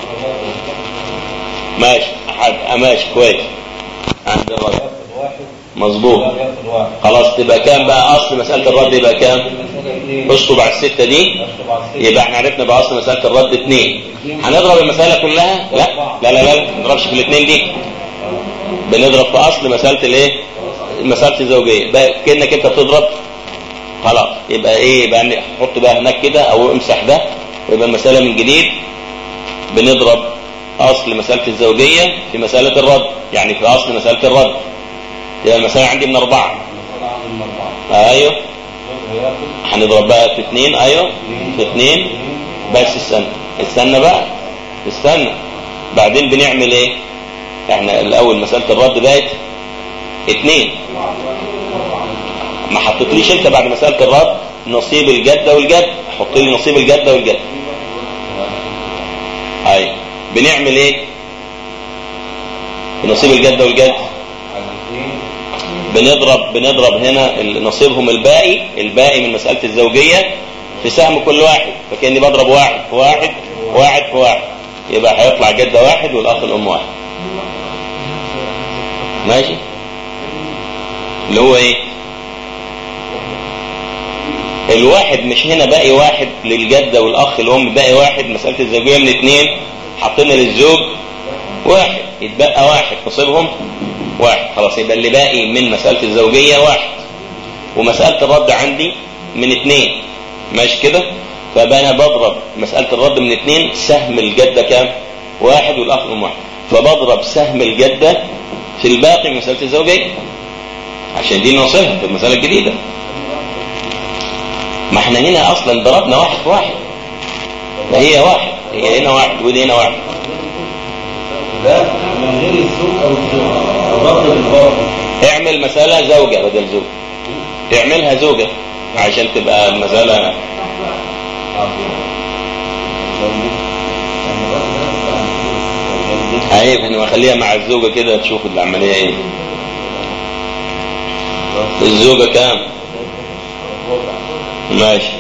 ماشي حد آه ماشي كويس عند الرد ياخد واحد مظبوط ياخد واحد خلاص تبقى كام بقى اصل مسألة الرد يبقى كام المسألة اثنين اشطب على الستة دي اشطب على الست يبقى احنا عرفنا بقى اصل مسألة الرد اثنين هنضرب المسألة كلها لا لا لا لا ما نضربش في الاثنين دي بنضرب في اصل مسألة الايه مسألة الزوجية بقى كأنك انت بتضرب خلاص يبقى ايه يبقى نحط بقى هناك كده او امسح ده ويبقى المسألة من جديد بنضرب اصل مسألة الزوجية في مسألة الرد يعني في اصل مسألة الرد يبقى المسألة عندي من اربعة المسألة عندنا من أربعة ايوه الزوج هياخد هنضرب بقى في اثنين ايوه في اثنين بس استنى استنى بقى استنى بعدين بنعمل ايه احنا الاول مسألة الرد بقت اتنين ما حطيتليش انت بعد مسألة الرد نصيب الجدة والجد حط لي نصيب الجدة والجد ايوه بنعمل ايه نصيب الجدة والجد على الاثنين بنضرب بنضرب هنا ال- نصيبهم الباقي الباقي من مسألة الزوجية في سهم كل واحد فكأني بضرب واحد في واحد واحد في واحد يبقى هيطلع جدة واحد والأخ الأم واحد ماشي اللي هو ايه الواحد مش هنا باقي واحد للجدة والأخ الأم باقي واحد مسألة الزوجية من اتنين حطينا للزوج واحد يتبقى واحد نصيبهم واحد خلاص يبقى اللي باقي من مسألة الزوجية واحد ومسألة الرد عندي من اتنين ماشي كده فبقى انا بضرب مسألة الرد من اتنين سهم الجدة كام واحد والأخ الأم واحد فبضرب سهم الجدة في الباقي من مسألة الزوجية عشان دي نوصلها في المسألة الجديدة ما احنا هنا اصلا ضربنا واحد في واحد فهي واحد هي هنا واحد ودي هنا واحد لا من غير الزوج او الزوج الرب بالباطل اعمل مسألة زوجة بدل زوج اعملها زوجة عشان تبقى المسألة عيب انا اخليها مع الزوجة كده تشوف العملية ايه الزوجة كام ماشي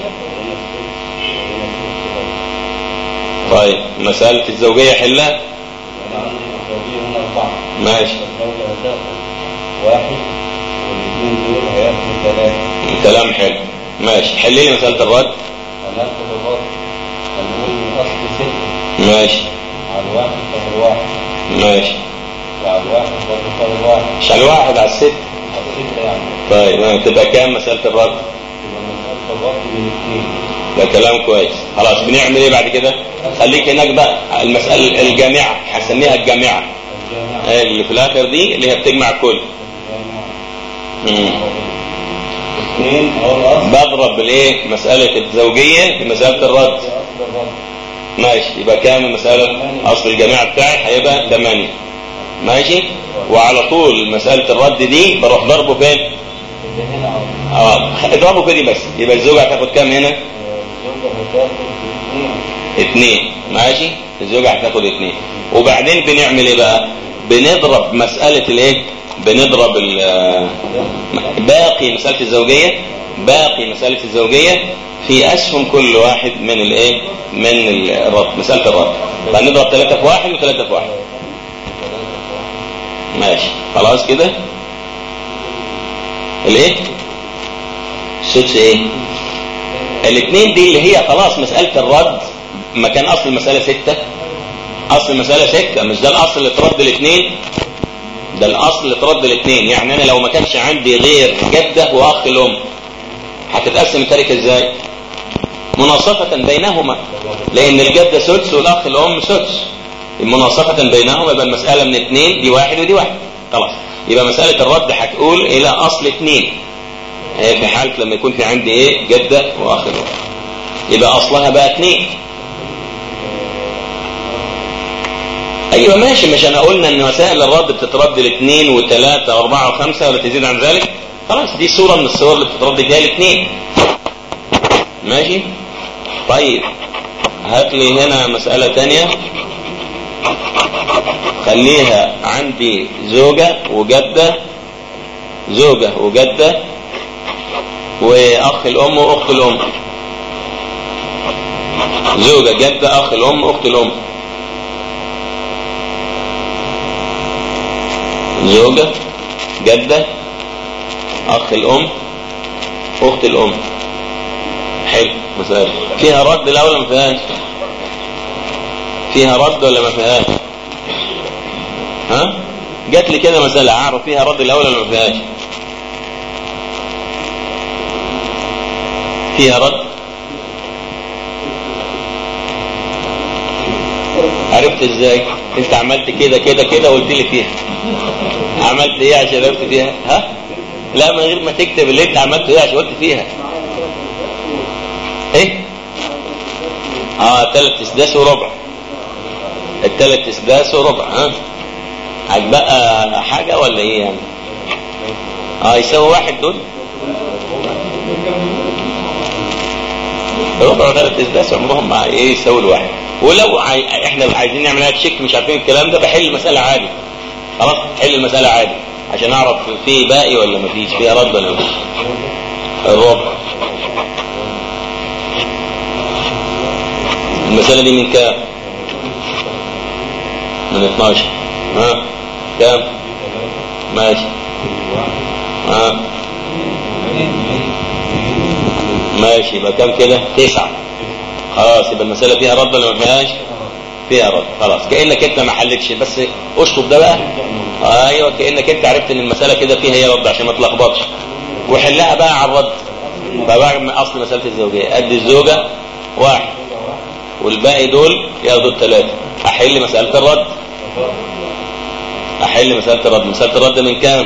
طيب مسألة الزوجية حلها انا عندي الزوجيه هنا اربعه ماشي الزوجه هتاخد واحد والاثنين دول هياخدوا ثلاثه كلام حلو ماشي حل لي مسألة الرد هناخد الرد هنقول اصل سته ماشي على الواحد فاضل واحد ماشي وعلى الواحد برضه فاضل واحد مش على الواحد على الست على السته يعني طيب آه، تبقى كام مسألة الرد يبقى مساله الرد من اثنين ده كلام كويس خلاص بنعمل ايه بعد كده خليك هناك بقى المسألة الجامعة هسميها الجامعة الجامعه اللي في الاخر دي اللي هي بتجمع كل مم. اثنين هو الاصل بضرب بالايه مسألة الزوجية في مسألة الرد اصل الرد ماشي يبقى كام المسألة اصل الجامعة بتاعي هيبقى 8 ماشي وعلى طول مسألة الرد دي بروح ضربه فين اللي هنا عظيم. اه اضربه كده بس يبقى الزوجة هتاخد كام هنا الزوجة هتاخد اثنين اتنين ماشي الزوجة هتاخد اتنين وبعدين بنعمل ايه بقى بنضرب مسألة الايه بنضرب ال- باقي مسألة الزوجية باقي مسألة الزوجية في أسهم كل واحد من الايه من الرد مسألة الرد فنضرب ثلاثة في واحد وثلاثة في واحد ماشي خلاص كده الايه السدس ايه الاثنين دي اللي هي خلاص مسألة الرد ما كان اصل المسألة ستة اصل المسألة ستة مش ده الاصل اللي ترد الاثنين ده الاصل اللي ترد الاثنين يعني انا لو ما كانش عندي غير جدة واخ الام هتتقسم التركة ازاي مناصفة بينهما لان الجدة سدس والاخ الام سدس مناصفة بينهما يبقى المسألة من اثنين دي واحد ودي واحد خلاص يبقى مسألة الرد هتقول الى اصل اثنين هي في حالة لما يكون في عندي ايه جدة واخ الام يبقى اصلها بقى اثنين ايوه ماشي مش انا قلنا ان مسائل الرد بتترد لاثنين وثلاثة واربعة وخمسة ولا تزيد عن ذلك خلاص دي صورة من الصور اللي بتترد فيها الاثنين ماشي طيب هات لي هنا مسألة تانية خليها عندي زوجة وجدة زوجة وجدة واخ الام واخت الام زوجة جدة اخ الام اخت الام زوجة جدة أخ الأم أخت الأم حلو مسألة فيها رد لا ولا ما فيهاش فيها رد ولا ما فيهاش ها جات لي كده مسألة أعرف فيها رد الأول ولا ما فيهاش فيها رد عرفت ازاي انت عملت كده كده كده وقلت لي فيها عملت ايه عشان عرفت فيها ها لا من غير ما تكتب اللي انت عملته ايه عشان قلت فيها ايه اه تلت اسداس وربع التلت اسداس وربع ها هتبقى حاجة ولا ايه يعني اه يساوي واحد دول ربع وثلاث اسداس عمرهم ما ايه يساوي الواحد ولو عاي... احنا عايزين نعملها تشيك مش عارفين الكلام ده بحل المسألة عادي خلاص حل المسألة عادي عشان اعرف في باقي ولا مفيش فيها رد ولا مفيش الربع المسألة دي من كام من 12 ها كام ماشي ها ماشي يبقى كام كده تسعة خلاص يبقى المسألة فيها رد ولا ما فيهاش فيها رد خلاص كأنك انت ما حلتش بس اشطب ده بقى ايوه كأنك انت عرفت ان المسألة كده فيها هي رد عشان ما تلخبطش وحلها بقى على الرد فبقى من اصل مسألة الزوجية قد الزوجة واحد والباقي دول ياخدوا الثلاثة احل مسألة الرد احل مسألة الرد مسألة الرد من كام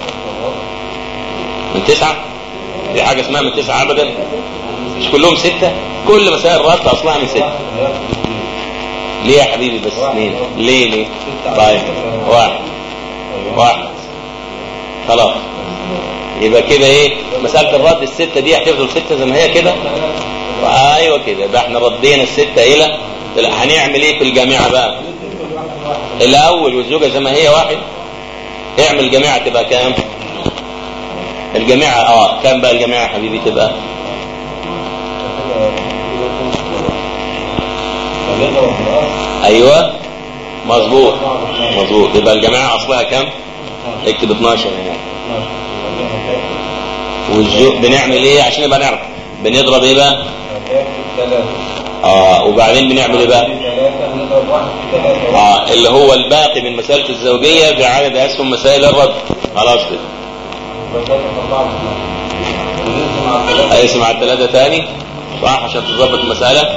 من تسعة دي حاجة اسمها من تسعة ابدا مش كلهم ستة كل مسائل الرد اصلها من ستة ليه يا حبيبي بس اثنين ليه ليه طيب واحد واحد خلاص يبقى كده ايه مسألة الرد الستة دي هتفضل ستة زي ما هي كده ايوه كده يبقى احنا ردينا الستة الى لا، هنعمل ايه في الجامعة بقى الاول والزوجة زي ما هي واحد اعمل جامعة تبقى كام الجامعة اه كام بقى الجامعة يا حبيبي تبقى ايوه مظبوط مظبوط يبقى الجماعة اصلها كام اكتب 12 هنا والزوج بنعمل ايه عشان نبقى نعرف بنضرب ايه بقى اه وبعدين بنعمل ايه بقى اه اللي هو الباقي من مسألة الزوجية في عدد اسهم مسائل الرد خلاص كده هيقسم على الثلاثة تاني صح عشان تظبط المسألة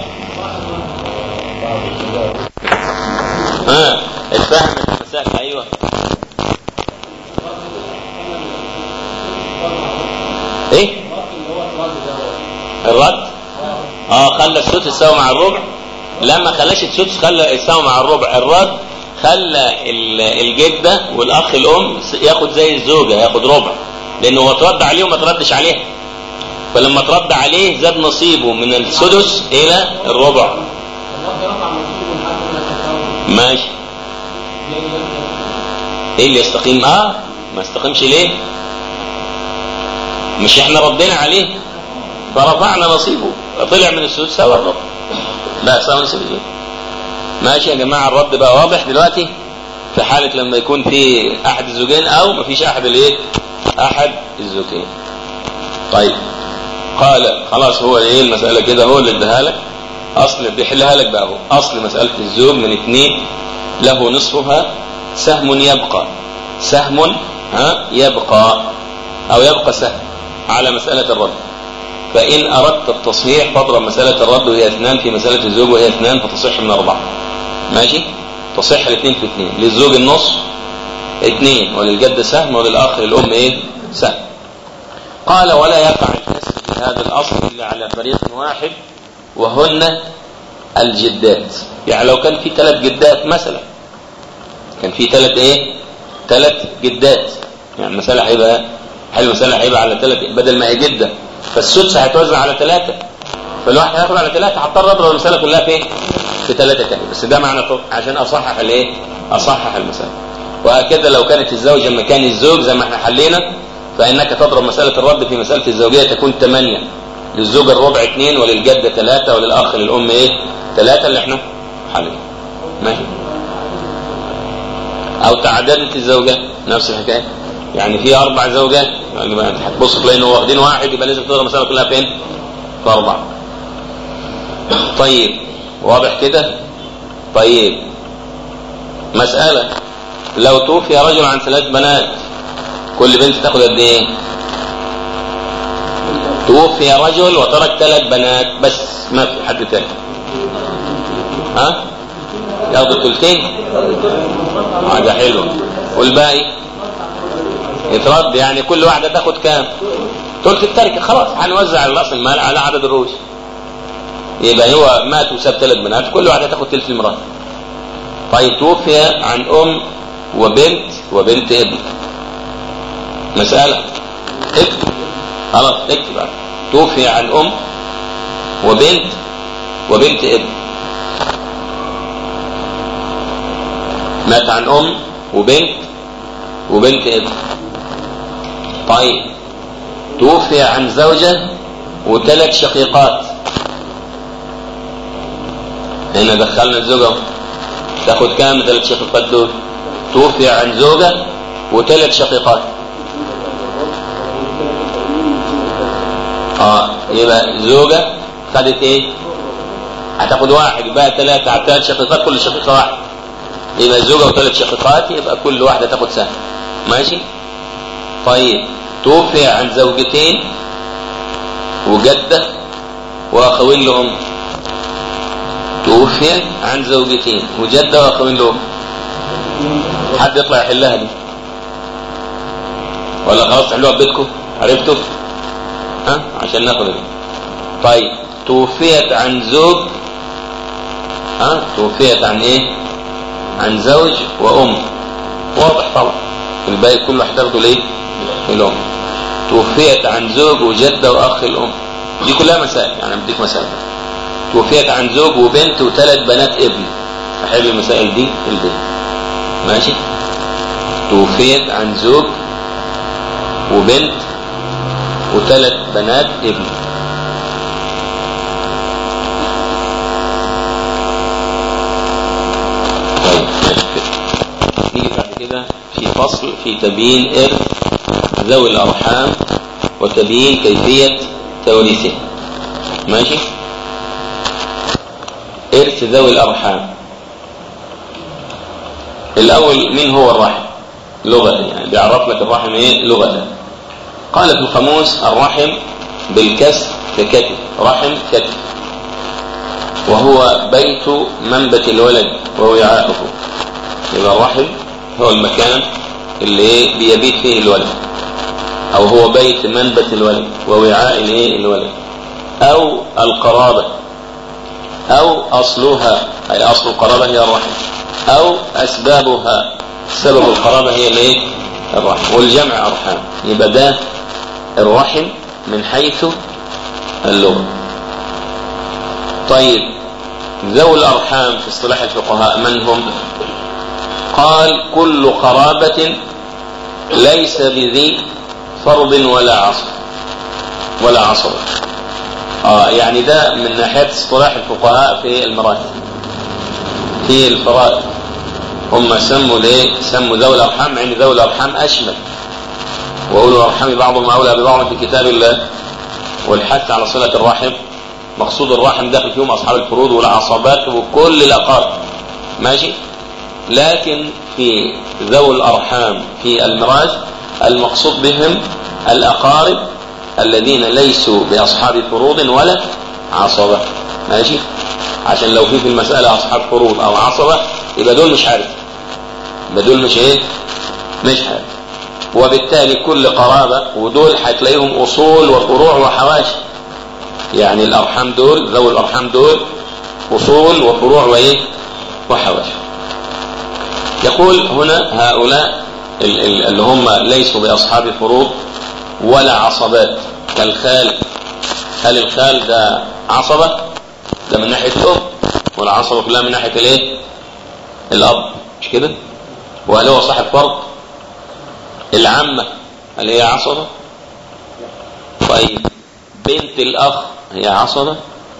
ها اتفهم المسائل ايوه ايه الرد اه خلى السدس يساوي مع الربع لما خلاش السدس خلى يساوي مع الربع الرد خلى ال- الجده والاخ الام ياخد زي الزوجه ياخد ربع لانه هو اترد عليه وما تردش عليه فلما ترد عليه زاد نصيبه من السدس الى الربع ماشي ايه اللي يستقيم اه ما يستقيمش ليه مش احنا ردينا عليه فرفعنا نصيبه طلع من السدس سوى الربع لا سوى نصيب الزوج ماشي يا جماعه الرد بقى واضح دلوقتي في حاله لما يكون في احد الزوجين او ما فيش احد الايه احد الزوجين طيب قال خلاص هو ايه المساله كده هو اللي اداها لك اصل بيحلها لك بقى هو اصل مساله الزوج من اثنين له نصفها سهم يبقى سهم ها يبقى او يبقى سهم على مساله الرد فإن أردت التصحيح فاضرب مسألة الرد وهي اثنان في مسألة الزوج وهي اثنان فتصح من أربعة ماشي تصح الاثنين في اثنين للزوج النص اثنين وللجد سهم وللأخ للأم ايه سهم قال ولا يقع الكسر في هذا الأصل إلا على فريق واحد وهن الجدات يعني لو كان في ثلاث جدات مثلا كان في ثلاث ايه ثلاث جدات يعني المسألة هيبقى هل المسألة هيبقى على ثلاث بدل ما هي جدة فالسدس هيتوزع على ثلاثة فالواحد هياخد على ثلاثة هضطر اضرب المسألة كلها فين؟ في ثلاثة تاني بس ده معنى طب عشان اصحح الايه؟ اصحح المسألة وهكذا لو كانت الزوجة مكان الزوج زي ما احنا حلينا فانك تضرب مسألة الرد في مسألة الزوجية تكون ثمانية للزوج الربع اثنين وللجدة ثلاثة وللأخ للأم ايه؟ ثلاثة اللي احنا حلينا ماشي أو تعددت الزوجات نفس الحكاية يعني في أربع زوجات يعني ما هتبص تلاقي إنه واخدين واحد يبقى لازم تضرب المسألة كلها فين؟ في أربعة طيب واضح كده؟ طيب مسألة لو توفي رجل عن ثلاث بنات كل بنت تاخد قد ايه؟ توفي رجل وترك ثلاث بنات بس ما في حد تاني ها؟ ياخد الثلثين؟ حاجة حلوة والباقي يترد يعني كل واحدة تاخد كام؟ ثلث التركة خلاص هنوزع رأس المال على عدد الرؤوس يبقى هو مات وساب ثلاث بنات كل واحدة تاخد ثلث المرأة طيب توفي عن أم وبنت وبنت ابن مسألة اكتب خلاص اكتب بقى. توفي عن أم وبنت وبنت ابن مات عن أم وبنت وبنت ابن طيب توفي عن زوجة وثلاث شقيقات هنا دخلنا الزوجة اهو. تاخد كام ثلاث شقيقات دول توفي عن زوجة وثلاث شقيقات اه يبقى زوجة خدت ايه هتاخد واحد يبقى ثلاثة على ثلاث شقيقات كل شقيقة واحد يبقى زوجة وثلاث شقيقات يبقى كل واحدة تاخد سهم ماشي طيب توفي عن زوجتين وجدة وأخوين لهم توفي عن زوجتين وجدة وأخوين لهم حد يطلع يحلها دي ولا خلاص تحلوها ببيتكم عرفتوا ها عشان ناخد دي طيب توفيت عن زوج ها توفيت عن ايه عن زوج وام واضح طبعا الباقي كله هتاخده ليه الام توفيت عن زوج وجده واخ الام دي كلها مسائل يعني بديك مسائل توفيت عن زوج وبنت وثلاث بنات ابن احل المسائل دي البنت ماشي توفيت عن زوج وبنت وثلاث بنات ابن طيب ماشي كده. نيجي بعد كده في فصل في تبيين إرث ذوي الأرحام وتبيين كيفية توريثه ماشي إرث ذوي الأرحام الأول مين هو الرحم لغة يعني بيعرف لك الرحم إيه لغة قال في القاموس الرحم بالكسر ككتف رحم كتف وهو بيت منبت الولد ووعاؤه يبقى الرحم هو المكان اللي بيبيت فيه الولد او هو بيت منبت الولد ووعاء الايه الولد او القرابة او اصلها اي اصل القرابة هي الرحم او اسبابها سبب القرابة هي الايه الرحم والجمع ارحام يبقى ده الرحم من حيث اللغة طيب ذوي الأرحام في اصطلاح الفقهاء من هم قال كل قرابة ليس بذي فرض ولا عصر ولا عصر آه يعني ده من ناحية اصطلاح الفقهاء في المراتب في الفرائض هم سموا ليه سموا ذوي الأرحام يعني ذوي الأرحام أشمل وأولو الأرحام بعضهم أولى ببعض في كتاب الله والحث على صلة الرحم مقصود الرحم داخل فيهم أصحاب الفروض والعصبات وكل الأقارب ماشي لكن في ذوي الأرحام في الميراث المقصود بهم الأقارب الذين ليسوا بأصحاب فروض ولا عصبة ماشي عشان لو في في المسألة أصحاب فروض أو عصبة يبقى دول مش عارف يبقى دول مش إيه مش عارف وبالتالي كل قرابة ودول هتلاقيهم أصول وفروع وحواشي يعني الأرحام دول ذوي الأرحام دول أصول وفروع وإيه وحواشي يقول هنا هؤلاء ال- ال- اللي هم ليسوا بأصحاب فروض ولا عصبات كالخال هل الخال ده عصبة ده من ناحية الأم والعصبة كلها من ناحية الايه الأب مش كده وهل هو صاحب فرض العمة هل هي عصبة طيب بنت الأخ هي عصبة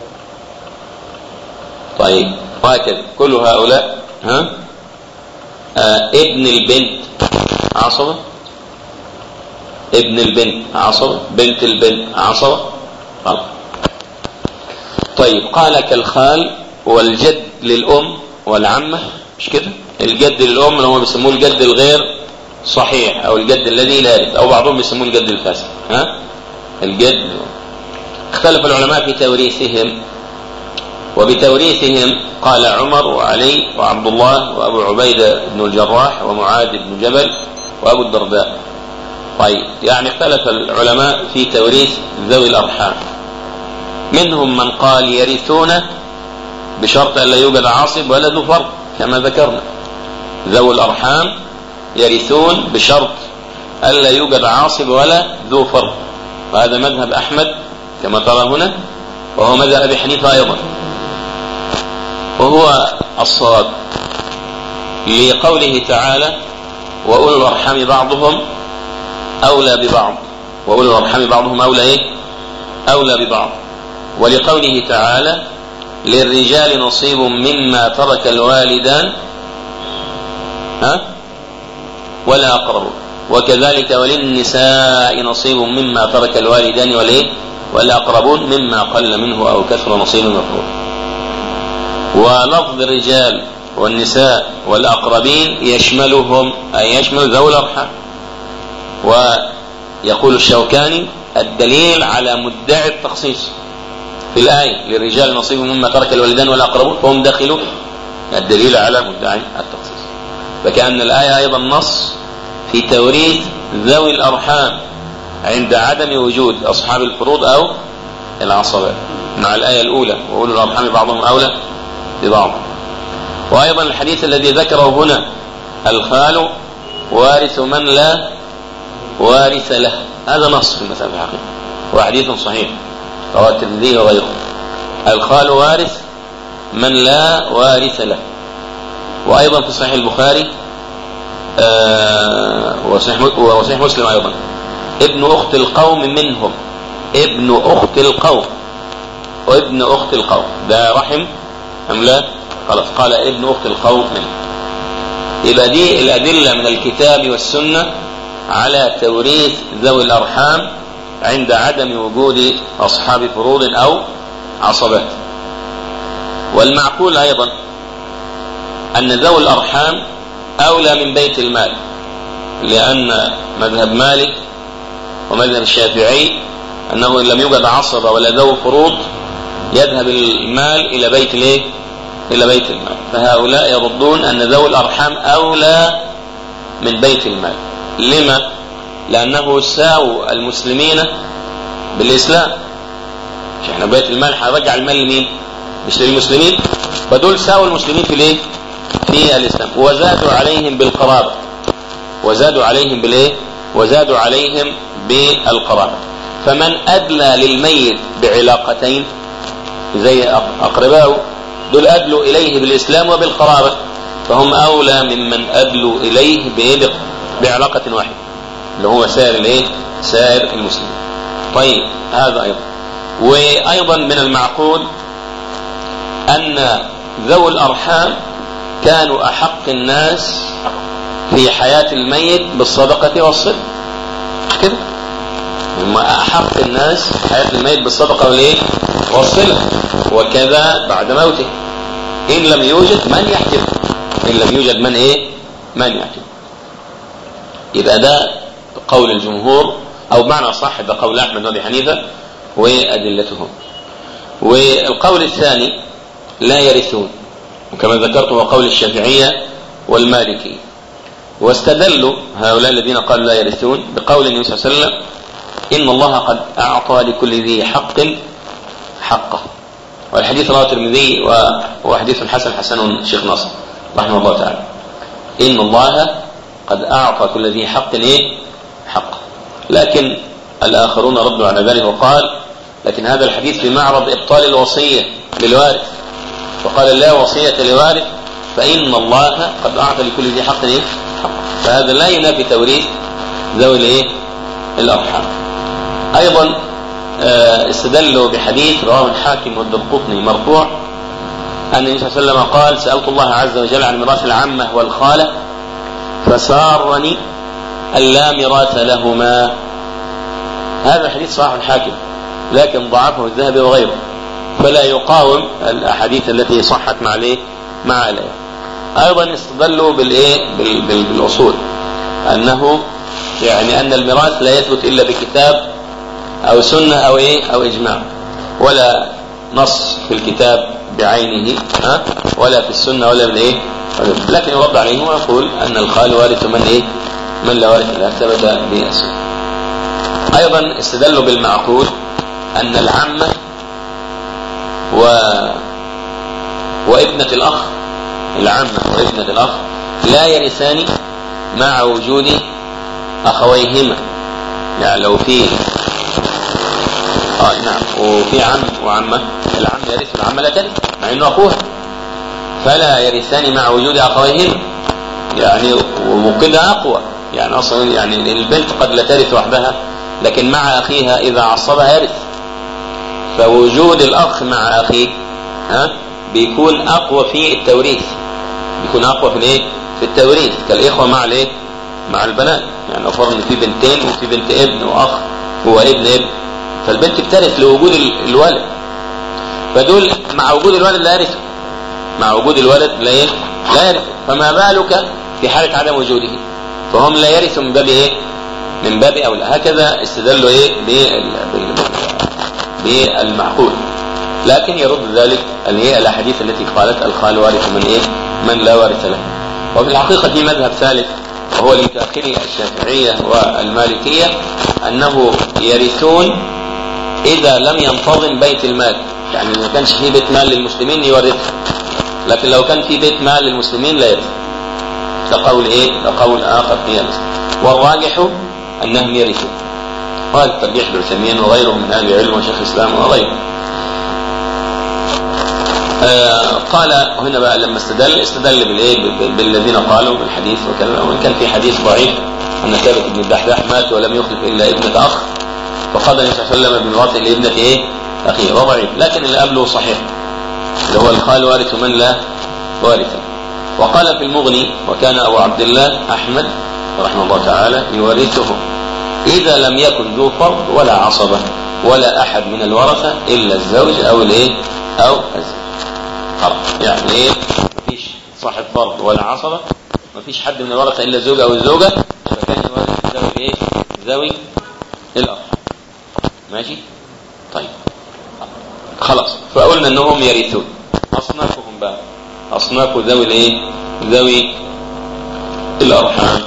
طيب وهكذا كل هؤلاء ها آه ابن البنت عصبة ابن البنت عصبة بنت البنت عصبة خلاص طيب قال كالخال والجد للأم والعمة مش كده الجد للأم اللي هم بيسموه الجد الغير صحيح أو الجد الذي لا يرث أو بعضهم بيسموه الجد الفاسد ها الجد اختلف العلماء في توريثهم وبتوريثهم قال عمر وعلي وعبد الله وابو عبيده بن الجراح ومعاذ بن جبل وابو الدرداء. طيب يعني اختلف العلماء في توريث ذوي الارحام. منهم من قال يرثون بشرط ان لا يوجد عاصب ولا ذو فرض كما ذكرنا. ذوي الارحام يرثون بشرط الا يوجد عاصب ولا ذو فرض. وهذا مذهب احمد كما ترى هنا وهو مذهب ابي حنيفه ايضا. وهو الصواب لقوله تعالى وأولو الأرحام بعضهم أولى ببعض وأولو الأرحام بعضهم أولى إيه؟ أولى ببعض ولقوله تعالى للرجال نصيب مما ترك الوالدان ها ولا أقربون وكذلك وللنساء نصيب مما ترك الوالدان والايه والأقربون مما قل منه أو كثر نصيب مفروض ولفظ الرجال والنساء والأقربين يشملهم أي يشمل ذوي الأرحام ويقول الشوكاني الدليل على مدعي التخصيص في الآية للرجال نصيب مما ترك الوالدان والأقربون فهم داخلون الدليل على مدعي التخصيص فكأن الآية أيضا نص في توريث ذوي الأرحام عند عدم وجود أصحاب الفروض أو العصبات مع الآية الأولى وأولو الأرحام بعضهم أولى ببعض وأيضا الحديث الذي ذكره هنا الخال وارث من لا وارث له هذا نص في المسألة في الحقيقة وحديث صحيح رواه الترمذي وغيره الخال وارث من لا وارث له وأيضا في صحيح البخاري آه وصحيح وصحيح مسلم أيضا ابن أخت القوم منهم ابن أخت القوم وابن أخت القوم ده رحم أم لا خلاص قال ابن أخت القوم منهم يبقى دي الأدلة من الكتاب والسنة على توريث ذوي الأرحام عند عدم وجود أصحاب فروض أو عصبات والمعقول أيضا أن ذوي الأرحام أولى من بيت المال لأن مذهب مالك ومذهب الشافعي أنه إن لم يوجد عصبة ولا ذو فروض يذهب المال إلى بيت الإيه؟ إلى بيت المال فهؤلاء يردون أن ذوي الأرحام أولى من بيت المال لما؟ لأنه ساووا المسلمين بالإسلام مش احنا بيت المال هنرجع المال لمين؟ مش للمسلمين فدول ساووا المسلمين في الايه؟ في الإسلام وزادوا عليهم بالقرابة وزادوا عليهم بالايه؟ وزادوا عليهم بالقرابة فمن أدلى للميت بعلاقتين زي أقربائه دول أدلوا إليه بالإسلام وبالقرابة فهم أولى ممن أدلوا إليه بإيه؟ بعلاقة واحدة اللي هو سائر الايه؟ سائر المسلمين. طيب هذا أيضا. وأيضا من المعقول أن ذوي الأرحام كانوا أحق الناس في حياة الميت بالصدقة والصدق. كده؟ هم أحق الناس في حياة الميت بالصدقة والإيه؟ والصلة وكذا بعد موته إن لم يوجد من يحجب إن لم يوجد من إيه؟ من يحجب يبقى ده قول الجمهور أو بمعنى صح ده قول أحمد وأبي حنيفة وأدلتهم والقول الثاني لا يرثون وكما ذكرت هو قول الشافعية والمالكي واستدلوا هؤلاء الذين قالوا لا يرثون بقول النبي صلى الله عليه وسلم إن الله قد أعطى لكل ذي حق حقه والحديث رواه الترمذي وهو حديث حسن حسن الشيخ ناصر رحمه الله تعالى إن الله قد أعطى كل ذي حق إيه؟ حقه لكن الآخرون ردوا على ذلك وقال لكن هذا الحديث في معرض إبطال الوصية للوارث وقال لا وصية لوارث فإن الله قد أعطى لكل ذي حق إيه؟ حق فهذا لا ينافي توريث ذوي الإيه؟ الأرحام أيضا استدلوا بحديث رواه الحاكم والدرقطني مرفوع أن النبي صلى الله عليه وسلم قال سألت الله عز وجل عن ميراث العمة والخالة فسارني ألا ميراث لهما هذا الحديث صحيح الحاكم لكن ضعفه الذهبي وغيره فلا يقاوم الأحاديث التي صحت مع الايه مع الآية أيضا استدلوا بالإيه بال بال بالأصول أنه يعني أن الميراث لا يثبت إلا بكتاب أو سنة أو إيه أو إجماع ولا نص في الكتاب بعينه ها ولا في السنة ولا من إيه لكن يرد عليه ويقول أن الخال وارث من إيه من لا وارث له ثبت بالسنة أيضا استدلوا بالمعقول أن العمة و وابنة الأخ العمة وابنة الأخ لا يرثان مع وجود أخويهما يعني لو في اه نعم وفي عم وعمة العم يرث العمة لا ترث مع انه اخوها فلا يرثان مع وجود اخويهما يعني وكده اقوى يعني اصلا يعني البنت قد لا ترث وحدها لكن مع اخيها اذا عصبها يرث فوجود الاخ مع اخيه ها بيكون اقوى في التوريث بيكون اقوى في الايه في التوريث كالاخوه مع الايه مع البنات يعني لو فرض ان في بنتين وفي بنت ابن واخ هو ابن ابن فالبنت بترث لوجود ال- الولد فدول مع وجود الولد لا يرث مع وجود الولد لا ايه لا يرث فما بالك في حاله عدم وجوده فهم لا يرثوا من باب ايه من باب اولى هكذا استدلوا ايه بال- بال- بالمعقول لكن يرد ذلك اللي هي الاحاديث التي قالت الخال وارث من ايه من لا وارث له وفي الحقيقه في مذهب ثالث وهو لمتاخري الشافعيه والمالكيه انه يرثون اذا لم ينتظم بيت المال يعني ما كانش في بيت مال للمسلمين يورثها لكن لو كان في بيت مال للمسلمين لا يرث ده قول ايه ده قول اخر في هذا والراجح انهم يرثون وهذا الترجيح بالعثيمين وغيره من اهل العلم وشيخ الاسلام وغيره آه قال هنا بقى لما استدل استدل بالايه بال- بالذين قالوا بالحديث وكذا وان كان في حديث ضعيف ان ثابت بن الدحداح مات ولم يخلف الا ابنه اخ فقال النبي صلى الله عليه وسلم بميراثه لابنه ايه؟ اخيه وضعيف لكن اللي قبله صحيح اللي هو الخال وارث من لا وارث وقال في المغني وكان ابو عبد الله احمد رحمه الله تعالى يورثه اذا لم يكن ذو فرض ولا عصبه ولا احد من الورثه الا الزوج او الايه؟ او الزوج خلاص يعني ايه؟ مفيش صاحب فرض ولا عصبه مفيش حد من الورثه الا الزوج او الزوجه فكان يورث ذوي الايه؟ ذوي الارحام ماشي؟ طيب خلاص فقلنا انهم يرثون اصنافهم بقى اصناف ذوي الايه؟ ذوي الارحام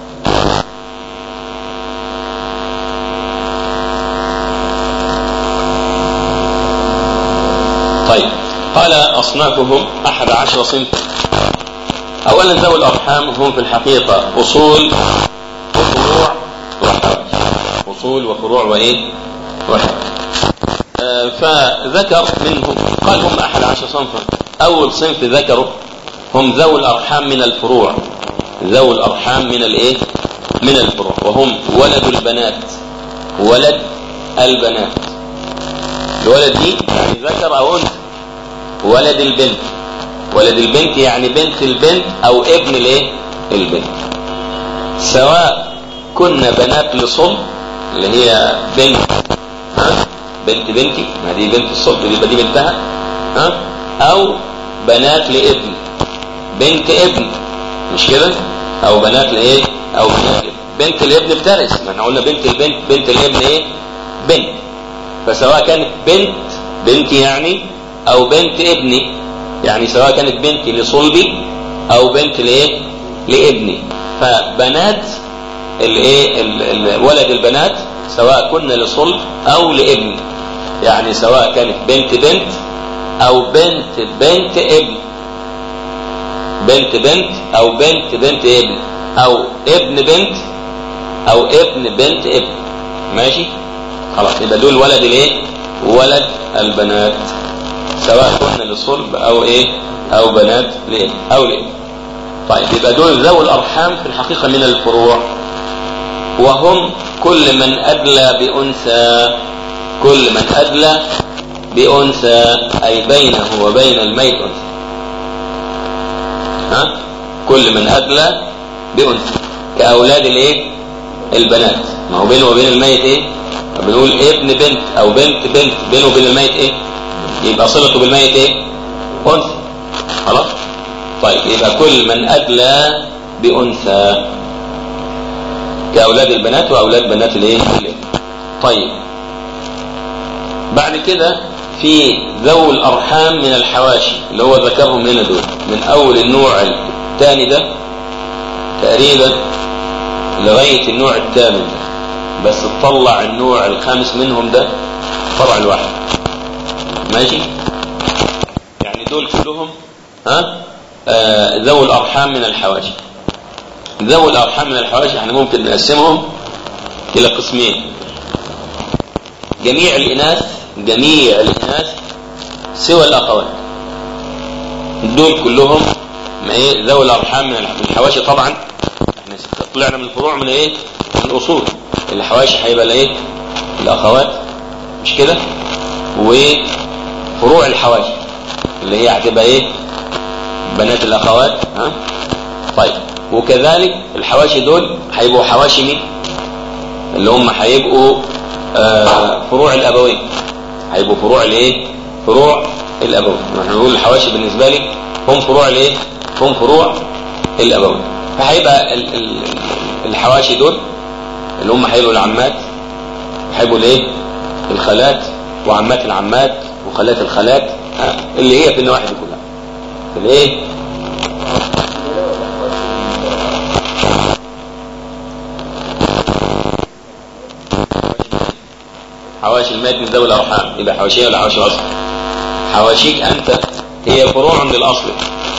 طيب قال أصنافهم أحد عشر صنفا أولا ذوي الأرحام هم في الحقيقة أصول وفروع وحواشي أصول وفروع وإيه وحواشي آه، فذكر منهم قال هم أحد عشر صنفا أول صنف ذكروا هم ذوي الأرحام من الفروع ذوي الأرحام من الإيه من الفروع وهم ولد البنات ولد البنات الولد دي يعني ذكر أو أنثى ولد البنت ولد البنت يعني بنت البنت او ابن الايه البنت سواء كنا بنات لصلب اللي هي بنت ها بنت بنتي ما دي بنت الصلب دي يبقى دي بنتها ها او بنات لابن بنت ابن مش كده او بنات لايه او بنات ابن بنت الابن بترث ما احنا قلنا بنت البنت بنت الابن ايه بنت فسواء كانت بنت بنتي يعني او بنت ابني يعني سواء كانت بنتي لصلبي او بنت لايه لابني فبنات الايه ال- ال- ولد البنات سواء كنا لصلب او لابن يعني سواء كانت بنت بنت او بنت بنت ابن بنت بنت او بنت بنت ابن او ابن بنت او ابن بنت ابن ماشي خلاص يبقى دول ولد الايه ولد البنات سواء كنا للصلب او ايه او بنات لابن او لابن طيب يبقى دول ذوي الارحام في الحقيقه من الفروع وهم كل من ادلى بانثى كل من ادلى بانثى اي بينه وبين الميت انثى ها كل من ادلى بانثى كاولاد الايه البنات ما هو بينه وبين الميت ايه بنقول ابن بنت او بنت بنت بينه وبين الميت ايه يبقى صلته بالميت ايه انثى خلاص طيب يبقى كل من ادلى بانثى كاولاد البنات واولاد بنات الايه الابن. طيب بعد كده في ذوي الارحام من الحواشي اللي هو ذكرهم هنا دول من اول النوع الثاني ده تقريبا لغايه النوع الثامن ده بس تطلع النوع الخامس منهم ده فرع الواحد ماشي يعني دول كلهم ها آه ذوي الارحام من الحواشي ذوي الارحام من الحواشي احنا ممكن نقسمهم الى قسمين جميع الاناث جميع الاناث سوى الاخوات دول كلهم ما ايه ذوي الارحام من الح- من الحواشي طبعا احنا طلعنا من الفروع من ايه من الاصول الحواشي هيبقى الايه الاخوات مش كده وفروع الحواشي اللي هي هتبقى ايه بنات الاخوات ها طيب وكذلك الحواشي دول هيبقوا حواشي مين اللي هم هيبقوا آه فروع الابوين هيبقوا فروع الايه فروع الابوين احنا بنقول الحواشي بالنسبه لي هم فروع الايه هم فروع الابوين فهيبقى ال- ال- الحواشي دول اللي هم هيبقوا العمات هيبقوا الايه الخالات وعمات العمات وخالات الخالات ها، اللي هي في النواحي دي كلها في الايه حواشي الميت من ذوي الارحام يبقى حواشيه ولا حواشي اصل حواشيك انت هي فروع للاصل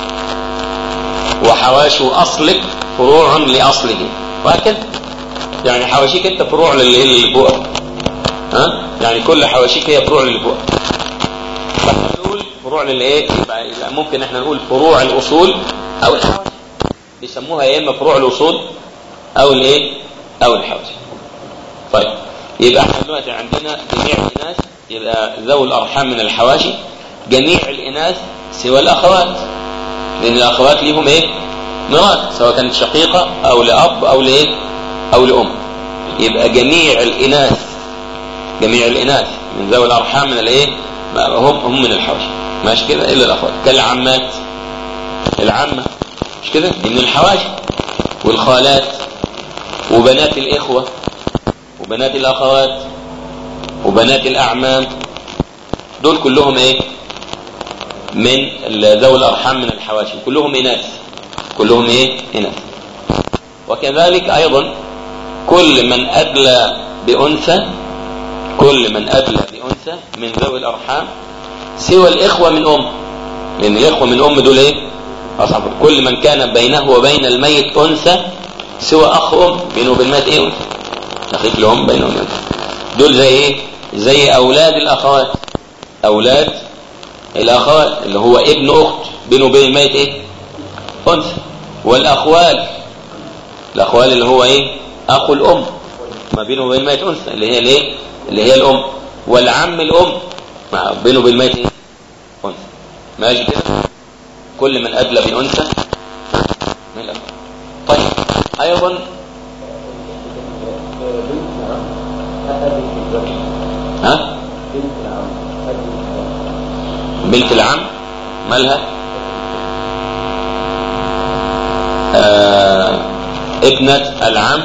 وحواشي اصلك فروع لاصله وهكذا يعني حواشيك انت فروع للي اللي فوق ها يعني كل حواشيك هي فروع للي فوق فاحنا نقول فروع للايه يبقى يبقى ممكن احنا نقول فروع الاصول او الحواشي بيسموها يا اما فروع الاصول او الايه او الحواشي طيب يبقى احنا دلوقتي عندنا جميع الاناث يبقى ذوي الارحام من الحواشي جميع الاناث سوى الاخوات لان الاخوات ليهم ايه ميراث سواء كانت شقيقه او لاب او لايه او لام يبقى جميع الاناث جميع الاناث من ذوي الارحام من الايه ما هم هم من الحواشي ماشي كده الا الاخوات كالعمات العمه مش كده دي من الحواشي والخالات وبنات الاخوه وبنات الاخوات وبنات الاعمام دول كلهم ايه من ال- ذوي الارحام من الحواشي كلهم اناث كلهم ايه اناث وكذلك ايضا كل من ادلى بانثى كل من ادلى بانثى من ذوي الارحام سوى الاخوه من ام لان الاخوه من ام دول ايه اصحاب كل من كان بينه وبين الميت انثى سوى اخ ام بينه وبين الميت ايه انثى اخيك لهم بينهم انثى دول زي ايه زي اولاد الاخوات اولاد الاخوات اللي هو ابن اخت بينه وبين الميت ايه انثى والاخوال الاخوال اللي هو ايه اخو الام ما بينه وبين الميت انثى اللي هي الايه اللي هي الام والعم الام ما بينه وبين الميت ايه انثى ماشي كده كل من ادلى بانثى من الأب. طيب ايضا ها بنت العم مالها آه ابنة العم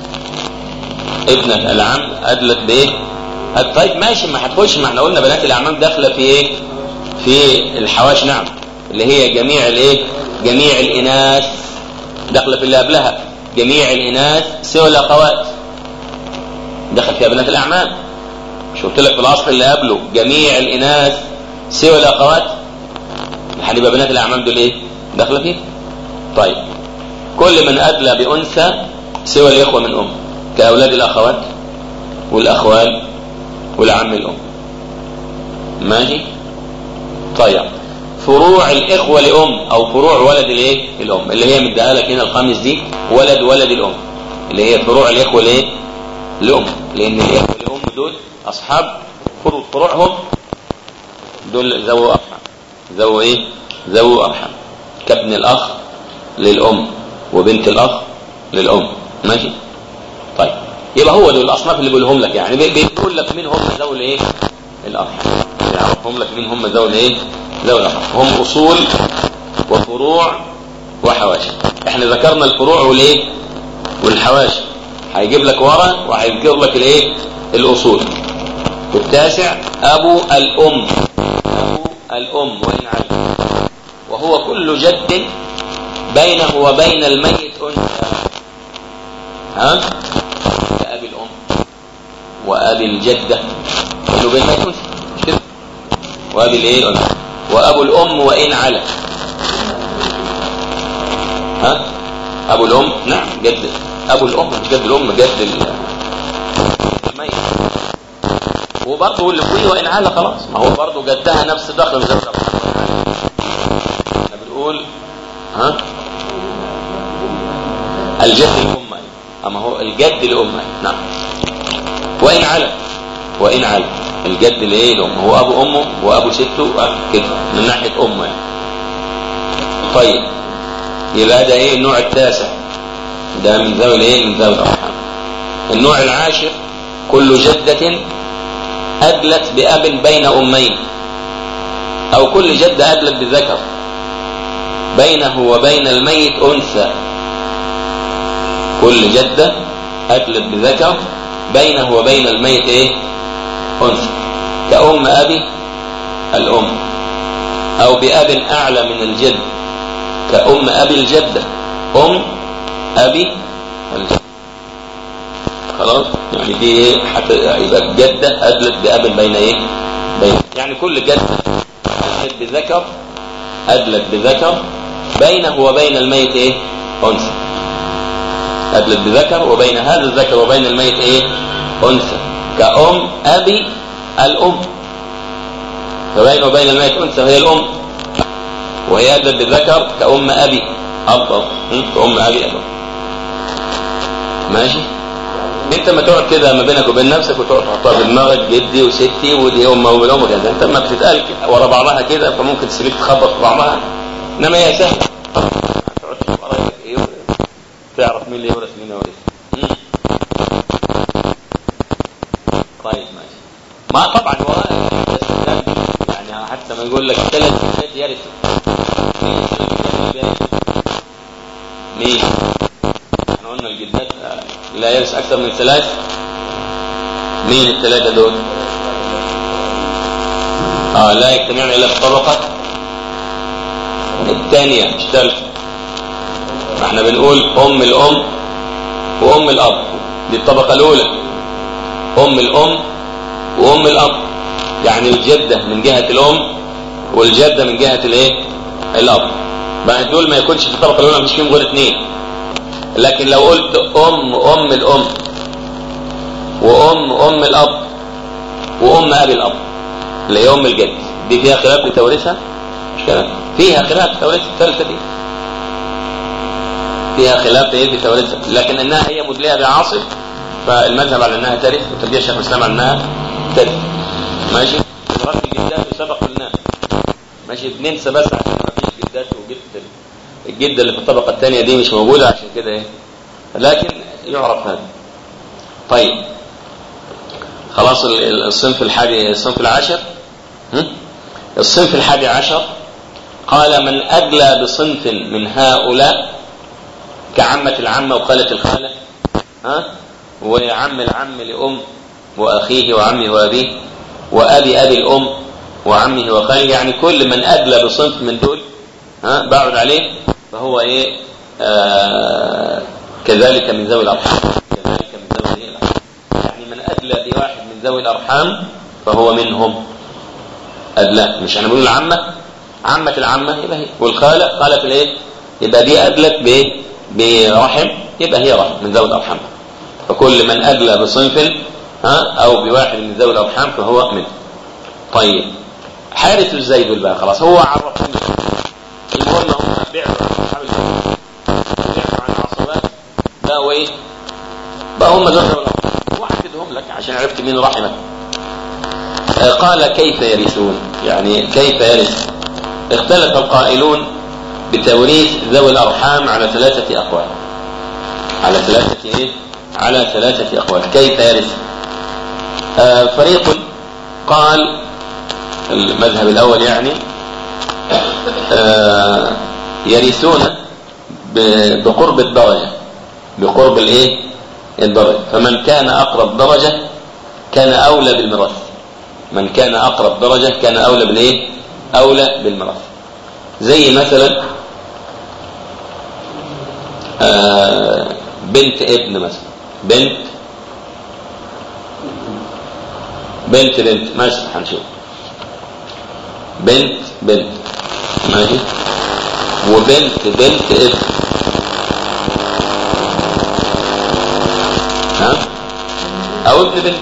ابنة العم أدلت بإيه؟ قال طيب ماشي ما هتخش ما احنا قلنا بنات الأعمام داخلة في إيه؟ في الحواش نعم اللي هي جميع الإيه؟ جميع الإناث داخلة في اللي قبلها جميع الإناث سوى الأخوات دخل فيها بنات الأعمام مش قلت لك في العصر اللي قبله جميع الإناث سوى الأخوات هنبقى بنات الأعمام دول إيه؟ داخلة فيه طيب كل من أدلى بأنثى سوى الإخوة من أم كأولاد الأخوات والأخوال والعم الأم ماشي طيب فروع الإخوة لأم أو فروع ولد الإيه الأم اللي هي مديها لك هنا الخامس دي ولد ولد الأم اللي هي فروع الإخوة لإيه الأم لأن الإخوة الأم دول أصحاب فروع فروعهم دول ذو أرحام ذو إيه ذو أرحام كابن الأخ للأم وبنت الأخ للأم ماشي طيب يبقى هو دول الأصناف اللي بيقولهم لك يعني بي- بيقول لك مين هم ذوي الإيه الأرحام يعرفهم لك مين هم ذوي الإيه ذوي الأرحام هم أصول وفروع وحواشي احنا ذكرنا الفروع والإيه والحواشي هيجيب لك ورا وهيذكر لك الإيه الأصول التاسع أبو الأم أبو الأم وإن علم وهو كل جد بينه وبين الميت أنثى ها كأبي الأم وأبي الجدة بينه وبين الميت أنثى مش كده وأبي الإيه الأنثى وأبو الأم وإن على ها أبو الأم نعم جد أبو الأم مش جد الأم جد ال- الميت وبرضه اللي فوقيه وإن على خلاص ما هو برضه جدها نفس دخل زي احنا بنقول ها الجد الأم أما هو الجد الأم نعم وإن على وإن على الجد لايه الام هو ابو امه وابو سته كده من ناحيه امه يعني طيب يبقى ده ايه النوع التاسع ده من ذوي الايه من ذوي الارحام النوع العاشر كل جدة أدلت بأب بين أمين أو كل جدة أدلت بذكر بينه وبين الميت أنثى كل جدة أدلت بذكر بينه وبين الميت إيه أنثى كأم أبي الأم أو بأب أعلى من الجد كأم أبي الجدة أم أبي الجدة خلاص يعني دي ايه حتى يبقى جدة أدلت بأب بين ايه بين يعني كل جدة أدلت بذكر أدلت بذكر بينه وبين الميت ايه أنثى أدلت بذكر وبين هذا الذكر وبين الميت ايه أنثى كأم أبي الأم فبينه وبين الميت أنثى وهي الأم وهي أدلت بذكر كأم أبي أب كأم أبي أب ماشي انت ما تقعد كده ما بينك وبين نفسك وتقعد تحطها في دماغك جدي وستي ودي امه والام وكذا انت ما بتتقال ورا بعضها كده فممكن تسيبك تخبط في بعضها انما هي سهله ما تقعدش في قرايبك ايه تعرف مين اللي يورث مين يورث طيب ماشي ما طبعا هو يعني حتى ما يقول لك ثلاث ستات يرثوا مين السبب اللي يرث؟ مين؟ احنا قلنا الجدات لا يرث اكثر من ثلاث مين الثلاثه دول اه لا يجتمعون الا في الطبقه الثانيه مش ثالثه ما احنا بنقول ام الام وام الاب دي الطبقه الاولى ام الام وام الاب يعني الجده من جهه الام والجده من جهه الايه الاب بقى دول ما يكونش في الطبقه الاولى مفيش فيهم غير اثنين لكن لو قلت ام ام الام وام ام الاب وام ابي الاب اللي هي ام الجد دي فيها خلاف في توريثها مش كده فيها خلاف في توريث الثالثه دي فيها خلاف ايه في توريثها لكن انها هي مدليه بعاصف فالمذهب على انها ترث وترجيح شيخ الاسلام على انها ترث ماشي مرات الجدات سبق قلنا ماشي بننسى بس عشان ما فيش جدات وجد الجده اللي في الطبقه الثانيه دي مش موجوده عشان كده ايه لكن يعرف هذا طيب خلاص الصنف الحادي الصنف العاشر الصنف الحادي عشر قال من أدلى بصنف من هؤلاء كعمة العمة وخالة الخالة ها وعم العم لأم وأخيه وعمه وأبيه وأبي أبي الأم وعمه وخاله يعني كل من أدلى بصنف من دول ها بعد عليه فهو إيه آه كذلك من ذوي الأرحام كذلك من ذوي الأرحام يعني من أدلى بواحد من ذوي الأرحام فهو منهم أدلى مش أنا بقول العمة عمة العمة يبقى هي والخالة خالة الإيه يبقى دي أدلت بإيه برحم يبقى هي رحم من ذوي الأرحام فكل من أدلى بصنف ها أو بواحد من ذوي الأرحام فهو منه طيب حارث ازاي دول بقى خلاص هو عرفهم المهم هم بعدوا عن اصحاب الجنة بعدوا عن العصبات بقوا ايه بقى هم ذوي الأرحام وحددهم لك عشان عرفت مين رحمك آه قال كيف يرثون يعني كيف يرث اختلف القائلون بتوريث ذوي الأرحام على ثلاثة أقوال على ثلاثة إيه؟ على ثلاثة أقوال كيف يرث آه فريق قال المذهب الأول يعني آه يرثون بقرب الدرجة بقرب الايه الدرجة فمن كان أقرب درجة كان أولى بالميراث من كان أقرب درجة كان أولى بالايه أولى بالميراث زي مثلا آه بنت ابن مثلا بنت بنت بنت ماشي هنشوف بنت بنت ماشي وبنت بنت ابن ها او ابن بنت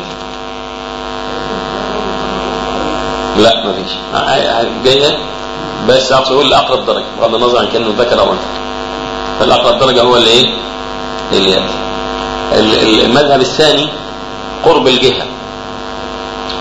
لا مفيش جايه بس اقصد اقول اقرب درجه بغض النظر عن كانه ذكر او انثى فالاقرب درجه هو اللي ايه اللي ياتي المذهب الثاني قرب الجهه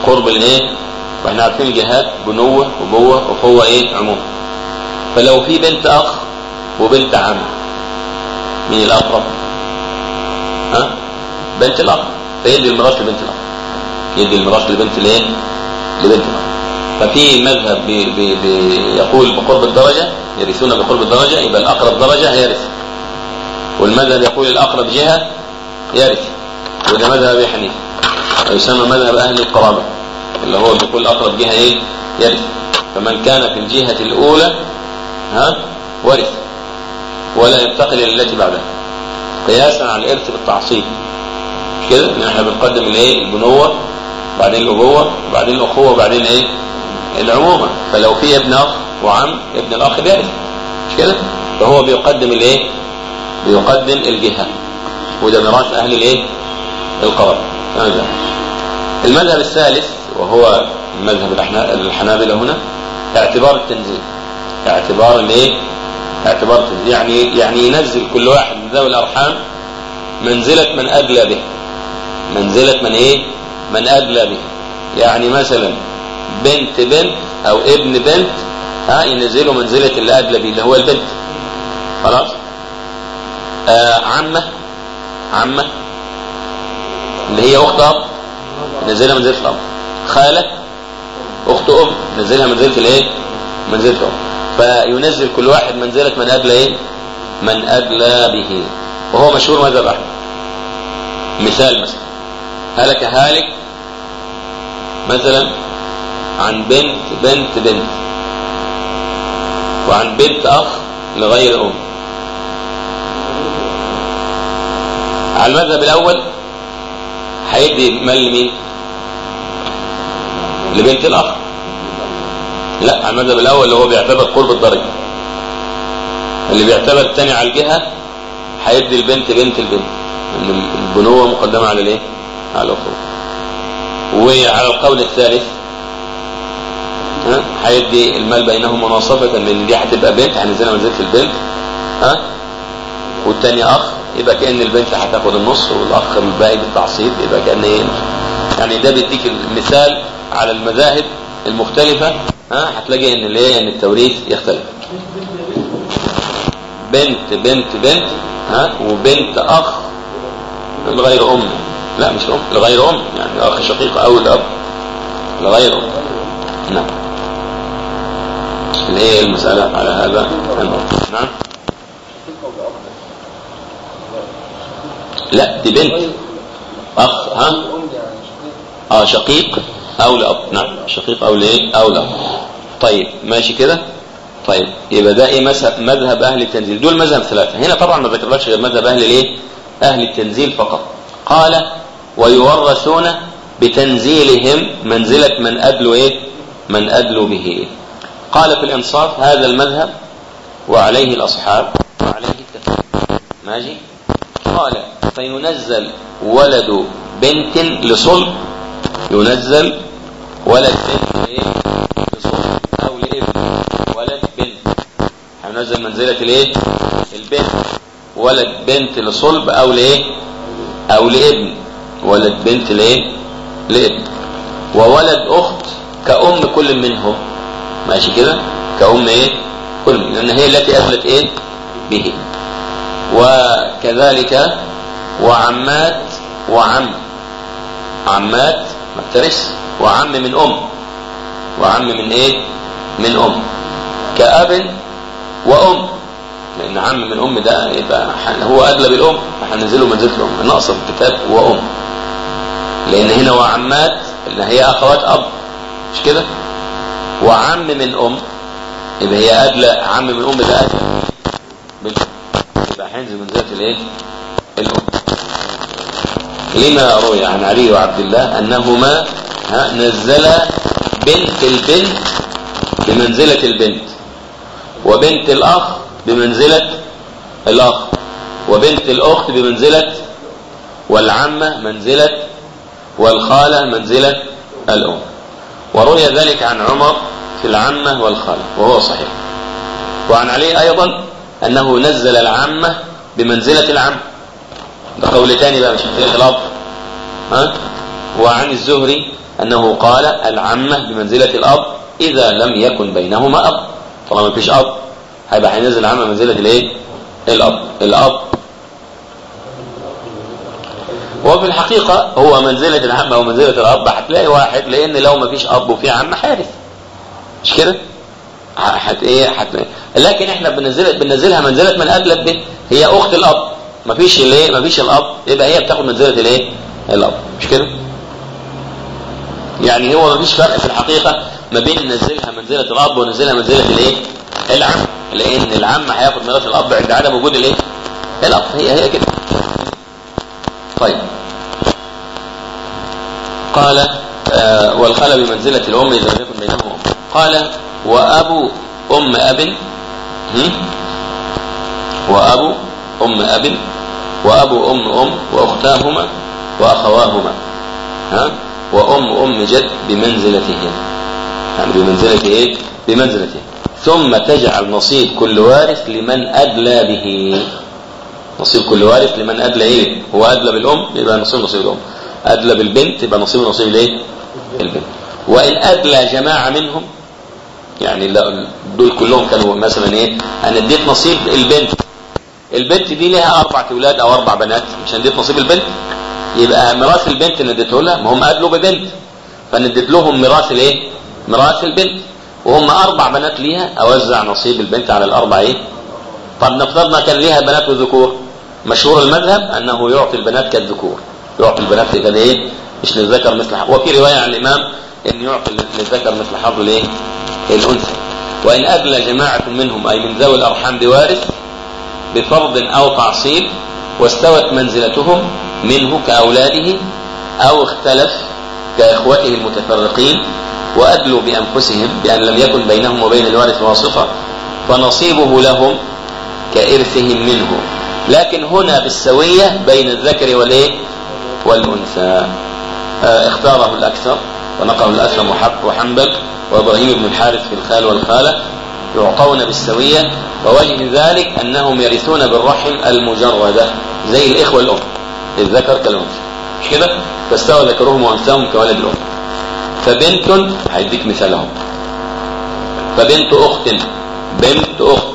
قرب الايه واحنا عارفين الجهات بنوة وبوة وقوة ايه عموم فلو في بنت اخ وبنت عم مين الاقرب ها بنت الاخ فيدي الميراث لبنت الاخ يدي الميراث لبنت الايه لبنت الاخ ففي مذهب بي بي بي يقول بقرب الدرجة يرثون بقرب الدرجة يبقى الأقرب درجة يرث والمذهب يقول الأقرب جهة يرث وده مذهب أبي حنيفة ويسمى مذهب أهل القرابة اللي هو بيقول الأقرب جهة إيه يرث فمن كان في الجهة الأولى ها ورث ولا ينتقل إلى التي بعدها قياسا على الإرث بالتعصيب مش كده؟ إن احنا بنقدم الإيه البنوة بعدين الأبوة بعدين الأخوة وبعدين إيه العمومة فلو في ابن أخ وعم ابن الأخ بيرث مش كده فهو بيقدم الايه بيقدم الجهة وده ميراث أهل الايه القرب هذا المذهب الثالث وهو مذهب الحنابلة هنا اعتبار التنزيل اعتبار الايه اعتبار التنزيل يعني يعني ينزل كل واحد من ذوي الأرحام منزلة من أدلى به منزلة من ايه من أدلى به يعني مثلا بنت بنت او ابن بنت ها ينزلوا منزلة اللي أدلى به اللي هو البنت خلاص آه عمة عمة اللي هي أخت أب ينزلها منزلة الأب خالة أخت أم ينزلها منزلة الإيه؟ منزلة الأم فينزل كل واحد منزلة من أدلى إيه؟ من أدلى به وهو مشهور مذهب أحمد مثال مثلا هلك هالك مثلا عن بنت بنت بنت وعن بنت أخ لغير أم على المذهب الأول هيدي مال لمين؟ لبنت الأخ لا على المذهب الأول اللي هو بيعتبر قرب الدرجة اللي بيعتبر الثاني على الجهة هيدي البنت بنت البنت ان البنوة مقدمة على الايه؟ على الأخوة وعلى القول الثالث ها هيدي المال بينهم مناصفة لان دي هتبقى بنت هنزلها منزلة البنت ها والتاني اخ يبقى كأن البنت هتاخد النص والاخ الباقي بالتعصيب يبقى كأن ايه يعني ده بيديك المثال على المذاهب المختلفة ها هتلاقي ان الايه ان التوريث يختلف بنت بنت بنت ها وبنت اخ لغير ام لا مش ام لغير ام يعني اخ شقيق او الاب لغير ام نعم اللي هي المسألة على هذا النظر نعم لا دي بنت اخ ها اه شقيق او لاب نعم شقيق او لايه او لاب طيب ماشي كده طيب يبقى ده ايه مذهب مذهب اهل التنزيل دول مذهب ثلاثه هنا طبعا ما ذكرناش غير مذهب اهل الايه اهل التنزيل فقط قال ويورثون بتنزيلهم منزله من ادلوا ايه من ادلوا به قال في الانصاف هذا المذهب وعليه الاصحاب وعليه التفسير ماشي قال فينزل ولد بنت لصلب ينزل ولد بنت ايه لصلب او لابن ولد بنت هينزل منزلة الايه البنت ولد بنت لصلب او لايه او لابن ولد بنت لايه لابن وولد اخت كأم كل منهم ماشي كده كأم ايه كل من لان هي التي ادلت ايه به وكذلك وعمات وعم عمات ما بترث وعم من ام وعم من ايه من ام كأب وام لان عم من ام ده يبقى هو ادلى بالام فهننزله منزله الام النقص في الكتاب وام لان هنا وعمات اللي هي اخوات اب مش كده وعم من ام يبقى هي ادلى عم من ام ده ادلى بالام يبقى هينزل منزله الايه الام لما روي عن علي وعبد الله انهما نزلا بنت البنت بمنزلة البنت وبنت الاخ بمنزلة الاخ وبنت الاخت بمنزلة والعمة منزلة والخالة منزلة الام وروي ذلك عن عمر في العمة والخالة وهو صحيح وعن علي ايضا انه نزل العمة بمنزلة العم ده قول تاني بقى مش في خلاف ها وعن الزهري أنه قال العمة بمنزلة الأب إذا لم يكن بينهما أب طالما مفيش أب هيبقى هينزل العمة منزلة الإيه؟ الأب الأب وفي الحقيقة هو منزلة العم أو منزلة الأب هتلاقي واحد لأن لو ما فيش أب وفي عم حارس مش كده؟ حت إيه حت لكن إحنا بننزل بننزلها منزلة من أدلت به هي أخت الأب ما فيش الإيه؟ ما فيش الأب يبقى هي بتاخد منزلة الإيه؟ الأب مش كده؟ يعني هو ما فيش فرق في الحقيقة ما بين ننزلها منزلة الأب وننزلها منزلة الإيه؟ العم لأن العم هياخد ميراث الأب عند عدم وجود الإيه؟ الأب هي هي كده طيب قال آه والخال بمنزلة الأم إذا لم يكن بينهما أم قال وأبو أم أب هم؟ وأبو أم أب وأبو أم أم وأختاهما وأخواهما ها وأم أم جد بمنزلتهن يعني بمنزلة إيه؟ بمنزلته ثم تجعل نصيب كل وارث لمن أدلى به نصيب كل وارث لمن أدلى إيه هو أدلى بالأم يبقى نصيب نصيب الأم أدلى بالبنت يبقى نصيب نصيب الإيه البنت وإن أدلى جماعة منهم يعني لا دول كلهم كانوا مثلا إيه أنا اديت نصيب البنت البنت دي لها أربع أولاد أو أربع بنات مش اديت نصيب البنت يبقى ميراث البنت اللي اديته لها ما هم أدلوا ببنت فنديت لهم ميراث الإيه ميراث البنت وهم أربع بنات ليها أوزع نصيب البنت على الأربع إيه طب نفترض كان ليها بنات وذكور مشهور المذهب أنه يعطي البنات كالذكور يعطي البنات كده إيه مش للذكر مثل حظ وفي رواية عن الإمام أن يعطي للذكر مثل حظ الإيه الأنثى وإن أدلى جماعة منهم أي من ذوي الأرحام بوارث بفرض أو تعصيب واستوت منزلتهم منه كأولاده أو اختلف كإخوته المتفرقين وأدلوا بأنفسهم بأن لم يكن بينهم وبين الوارث واسطة فنصيبه لهم كإرثهم منه لكن هنا بالسوية بين الذكر والإيه والأنثى آه اختاره الأكثر ونقله الأسلم وحنبل وإبراهيم بن الحارث في الخال والخالة يعطون بالسوية ووجه ذلك أنهم يرثون بالرحم المجردة زي الإخوة الأم الذكر كالأنثى مش كده فاستوى ذكرهم وأنثاهم كولد الأم فبنت هيديك مثالهم فبنت أخت بنت أخت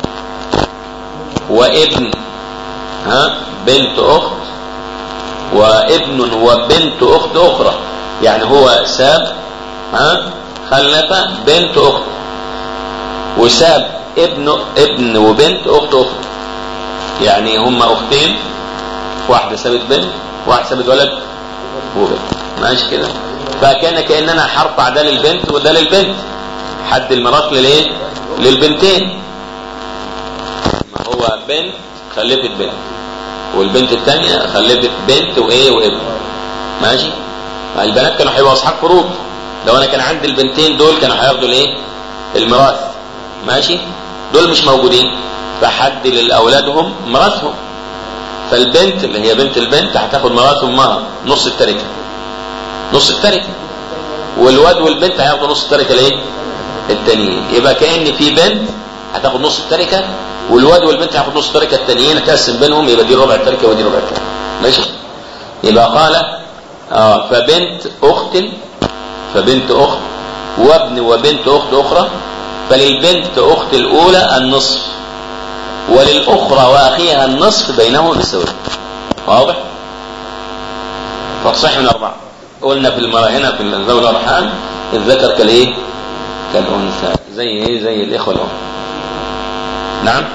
وابن ها بنت أخت وابن وبنت أخت أخرى يعني هو ساب ها خلف بنت أخت وساب ابن ابن وبنت أخت أخت يعني هما أختين واحدة سابت بنت واحدة سابت ولد وبنت ماشي كده فكان كأننا حرفع ده للبنت وده للبنت حد الميراث للايه للبنتين ما هو بنت خلفت بنت والبنت الثانية خلفت بنت وايه وابن ماشي ما البنات كانوا هيبقوا اصحاب فروض لو انا كان عندي البنتين دول كانوا هياخدوا الايه الميراث ماشي دول مش موجودين فحد لاولادهم ميراثهم فالبنت اللي هي بنت البنت هتاخد ميراث امها نص التركه نص التركه والواد والبنت هياخدوا نص التركه الايه التانيين يبقى كان في بنت هتاخد نص التركه والواد والبنت هياخد نص التركه التانيين تقسم بينهم يبقى دي ربع التركه ودي ربع التركه ماشي يبقى قال اه فبنت اخت فبنت اخت وابن وبنت اخت اخرى فللبنت اخت الاولى النصف وللاخرى واخيها النصف بينهما بالسواء واضح فتصح من اربعه قلنا في المرأة هنا في ذوي الارحام الذكر كالايه كالانثى زي ايه زي الاخوه الام نعم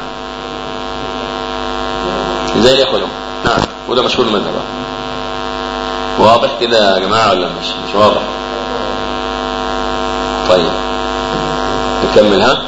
زي الاخوه الام نعم وده مشهور المذهب واضح كده يا جماعه ولا مش مش واضح طيب نكمل ها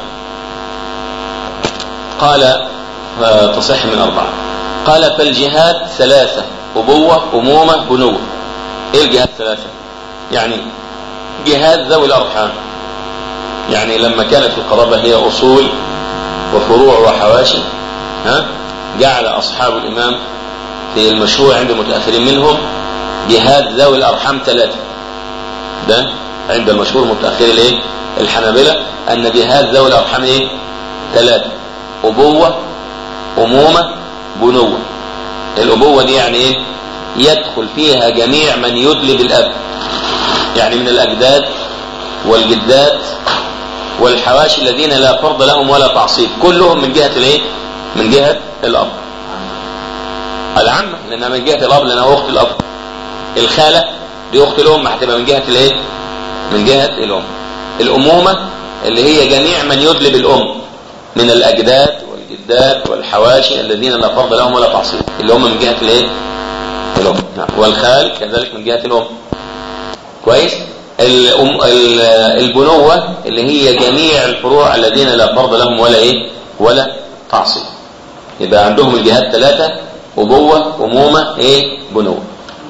قال تصح من أربعة قال فالجهاد ثلاثة أبوة أمومة بنوة إيه الجهاد ثلاثة يعني جهاد ذوي الأرحام يعني لما كانت القرابة هي أصول وفروع وحواشي ها جعل أصحاب الإمام في المشروع عند المتأخرين منهم جهاد ذوي الأرحام ثلاثة ده عند المشهور متأخر الايه الحنابلة أن جهاد ذوي الأرحام ايه ثلاثة أبوة أمومة بنوة الأبوة دي يعني ايه يدخل فيها جميع من يدلي بالأب يعني من الأجداد والجدات والحواشي الذين لا فرض لهم ولا تعصيب كلهم من جهة الايه من جهة الأب العمة لأنها من جهة الأب لأنها أخت الأب الخالة دي أخت الأم هتبقى من جهة الايه من جهة الأم الأمومة اللي هي جميع من يدلي بالأم من الأجداد والجدات والحواشي الذين لا فرض لهم ولا تعصيب اللي هم من جهة الايه الأم نعم. والخال كذلك من جهة الأم كويس الأم ال- البنوة اللي هي جميع الفروع الذين لا فرض لهم ولا ايه ولا تعصيب يبقى عندهم الجهات ثلاثة أبوة أمومة ايه بنوة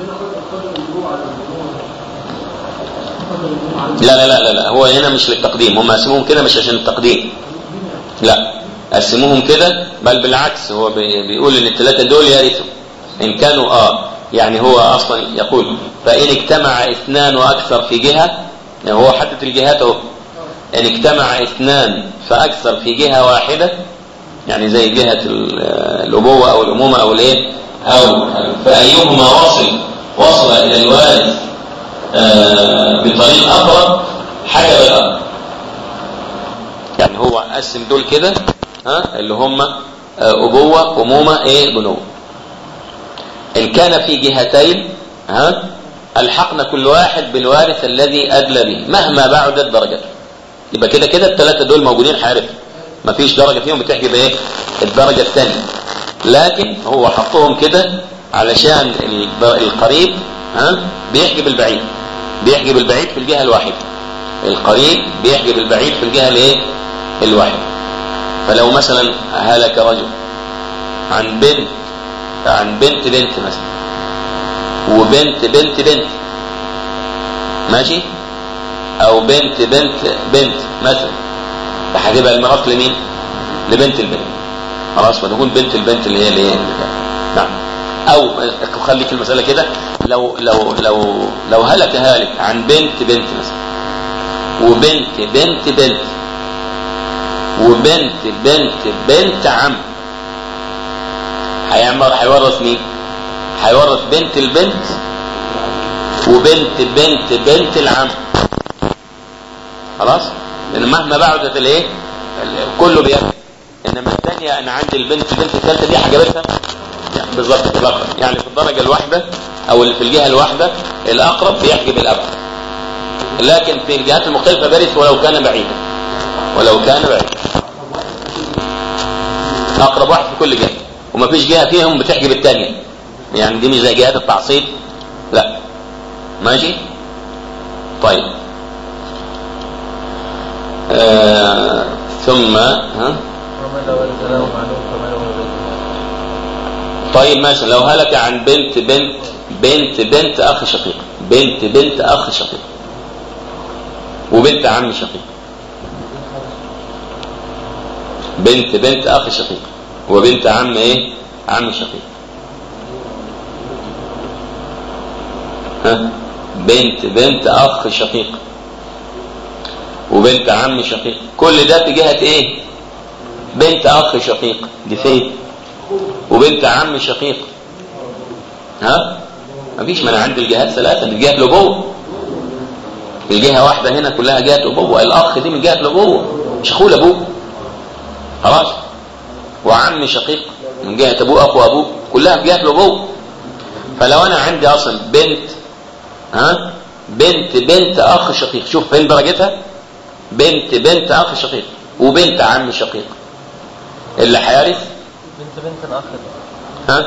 لا لا لا لا, لا. هو هنا مش للتقديم هم قسموهم كده مش عشان التقديم لا قسموهم كده بل بالعكس هو بي- بيقول ان الثلاثة دول يرثوا ان كانوا اه يعني هو اصلا يقول فان اجتمع اثنان واكثر في جهة يعني هو حدد الجهات اهو ان اجتمع اثنان فاكثر في جهة واحدة يعني زي جهة ال- الابوة او الامومة او الايه او فايهما وصل وصل الى الوارث آه، بطريق اقرب حجب الاقرب يعني هو قسم دول كده ها اللي هم آه، ابوه امومه ايه بنوه ان كان في جهتين ها الحقنا كل واحد بالوارث الذي ادلى به مهما بعدت درجته يبقى كده كده الثلاثه دول موجودين حارف مفيش درجه فيهم بتحجب ايه الدرجه الثانيه لكن هو حطهم كده علشان الب- القريب ها بيحجب البعيد بيحجب البعيد في الجهه الواحده القريب بيحجب البعيد في الجهه الايه الواحده فلو مثلا هلك رجل عن بنت عن بنت بنت مثلا وبنت بنت بنت ماشي او بنت بنت بنت مثلا فهتبقى الميراث لمين لبنت البنت خلاص فتكون بنت البنت اللي هي اللي هي نعم او خليك المساله كده لو لو لو لو هلك هالك عن بنت بنت مثلا وبنت بنت بنت وبنت بنت بنت عم هيعمل هيورث مين هيورث بنت البنت وبنت بنت بنت العم خلاص لان مهما بعدت الايه ال- كله بياخد انما الثانيه انا عندي البنت البنت الثالثه دي حجبتها يعني بالظبط الاقرب يعني في الدرجه الواحده او اللي في الجهه الواحده الاقرب بيحجب الابعد لكن في الجهات المختلفه بيرث ولو كان بعيدا ولو كان بعيدا اقرب واحد في كل جهه وما فيش جهه فيهم بتحجب الثانيه يعني دي مش زي جهات التعصيب لا ماشي طيب آه ثم ها ومن لو ولد له معلوم فما له ولد طيب ماشي لو هلك عن بنت بنت بنت بنت اخ شقيق بنت بنت اخ شقيق وبنت عم شقيق بنت بنت اخ شقيق وبنت عم ايه عم شقيق ها بنت بنت اخ شقيق وبنت عم شقيق كل ده في جهة ايه بنت اخ شقيق دي فين وبنت عم شقيق ها مفيش ما انا عندي الجهات ثلاثه من جهه الابوه الجهه واحده هنا كلها جهه ابوه الاخ دي من جهه الابوه مش اخوه لابوه خلاص وعم شقيق من جهه ابوه اخو ابوه كلها في جهه الابوه فلو انا عندي اصلا بنت ها بنت بنت اخ شقيق شوف فين درجتها بنت بنت اخ شقيق وبنت عم شقيق اللي هيرث بنت بنت الاخ ها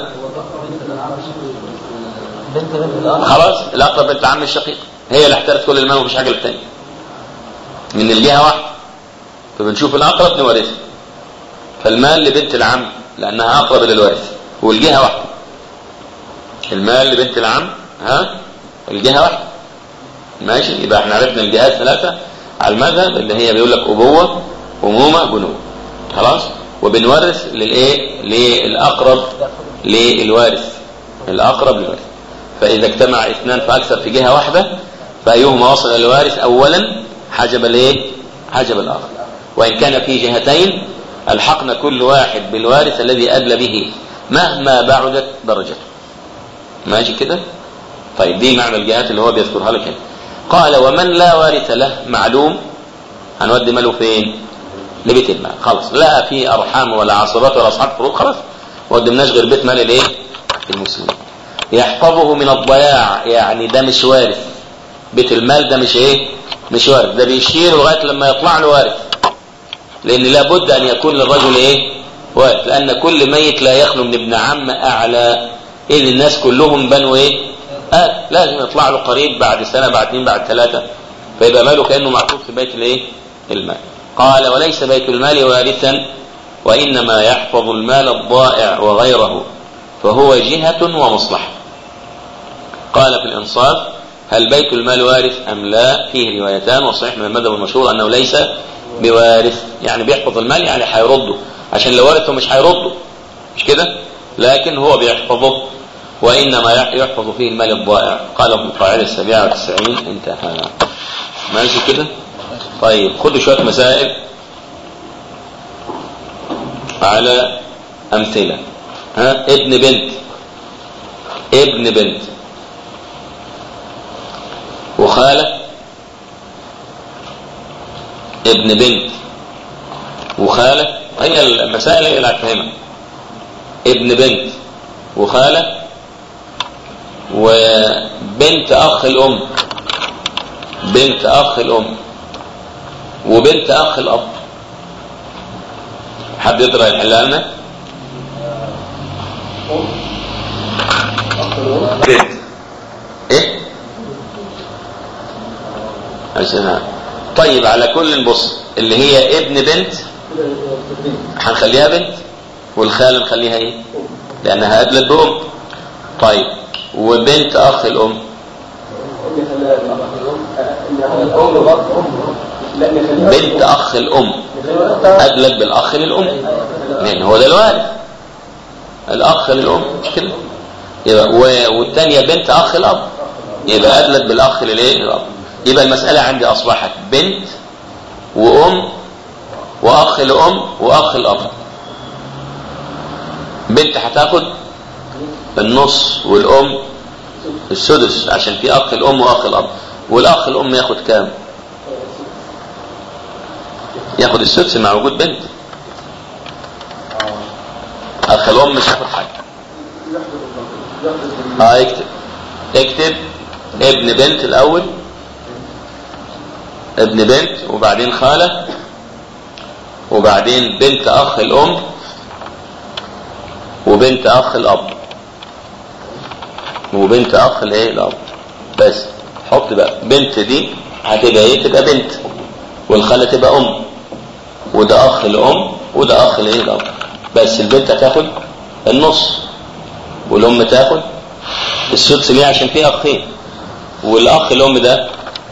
بنت بنت الاخ خلاص الاقرب بنت عم الشقيق هي اللي احترت كل المال ومفيش حاجه للتاني من الجهه واحده فبنشوف الاقرب نورثه فالمال لبنت العم لانها اقرب الى الوارث والجهه واحده المال لبنت العم ها الجهه واحده ماشي يبقى احنا عرفنا الجهات ثلاثه على المذهب اللي هي بيقول لك ابوه امومه بنوه خلاص وبنورث للايه للاقرب للوارث الاقرب للوارث فاذا اجتمع اثنان فاكثر في جهه واحده فايهما وصل الى الوارث اولا حجب الايه حجب الاخر وان كان في جهتين الحقنا كل واحد بالوارث الذي ادلى به مهما بعدت درجته ماشي كده طيب دي معنى الجهات اللي هو بيذكرها لك هنا قال ومن لا وارث له معلوم هنودي ماله فين لبيت المال خلاص لا في ارحام ولا عصبات ولا اصحاب فروض خلاص ما قدمناش غير بيت مال الايه المسلمين يحفظه من الضياع يعني ده مش وارث بيت المال ده مش ايه مش وارث ده بيشير لغايه لما يطلع له وارث لان لابد ان يكون للرجل ايه وارث لان كل ميت لا يخلو من ابن عم اعلى ان الناس كلهم بنوا ايه آه لازم يطلع له قريب بعد سنه بعد اثنين بعد ثلاثه فيبقى ماله كانه معطوف في بيت الايه المال قال وليس بيت المال وارثا وانما يحفظ المال الضائع وغيره فهو جهه ومصلحه قال في الانصاف هل بيت المال وارث ام لا فيه روايتان وصحيح من المذهب المشهور انه ليس بوارث يعني بيحفظ المال يعني هيرده عشان لو ورثه مش هيرده مش كده لكن هو بيحفظه وانما يحفظ فيه المال الضائع قال ابن القاعده السابعه والتسعين انتهى ماشي كده طيب خدوا شويه مسائل على امثله ها ابن بنت ابن بنت وخاله ابن بنت وخاله هي المسائل اللي هتفهمها ابن بنت وخاله وبنت اخ الام بنت اخ الام وبنت اخ الاب حد يقدر يحلها لنا بنت ايه عشان طيب على كل بص اللي هي ابن بنت هنخليها بنت والخاله نخليها ايه لانها قبلت بام طيب وبنت اخ الام بنت اخ الام ادلت بالاخ للام لان هو ده الوارث الاخ للام مش كده يبقى والثانيه بنت اخ الاب يبقى ادلت بالاخ للايه للاب يبقى المساله عندي اصبحت بنت وام واخ لام واخ الاب بنت هتاخد النص والام السدس عشان في اخ الام واخ الاب والاخ الام ياخد كام ياخد السدس مع وجود بنت اخ الام مش هياخد حاجه اه اكتب اكتب ابن بنت الاول ابن بنت وبعدين خاله وبعدين بنت اخ الام وبنت اخ الاب وبنت اخ الايه الاب بس حط بقى بنت دي هتبقى ايه تبقى بنت والخاله تبقى ام وده اخ الام وده اخ الايه الاب بس البنت هتاخد النص والام تاخد السدس ليه عشان فيه اخين والاخ الام ده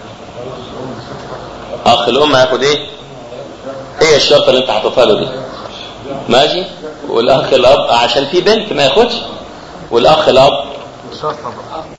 اخ الام هياخد ايه ايه الشرطه اللي انت حاططها له دي ماشي والاخ الاب عشان في بنت ما ياخدش والاخ الاب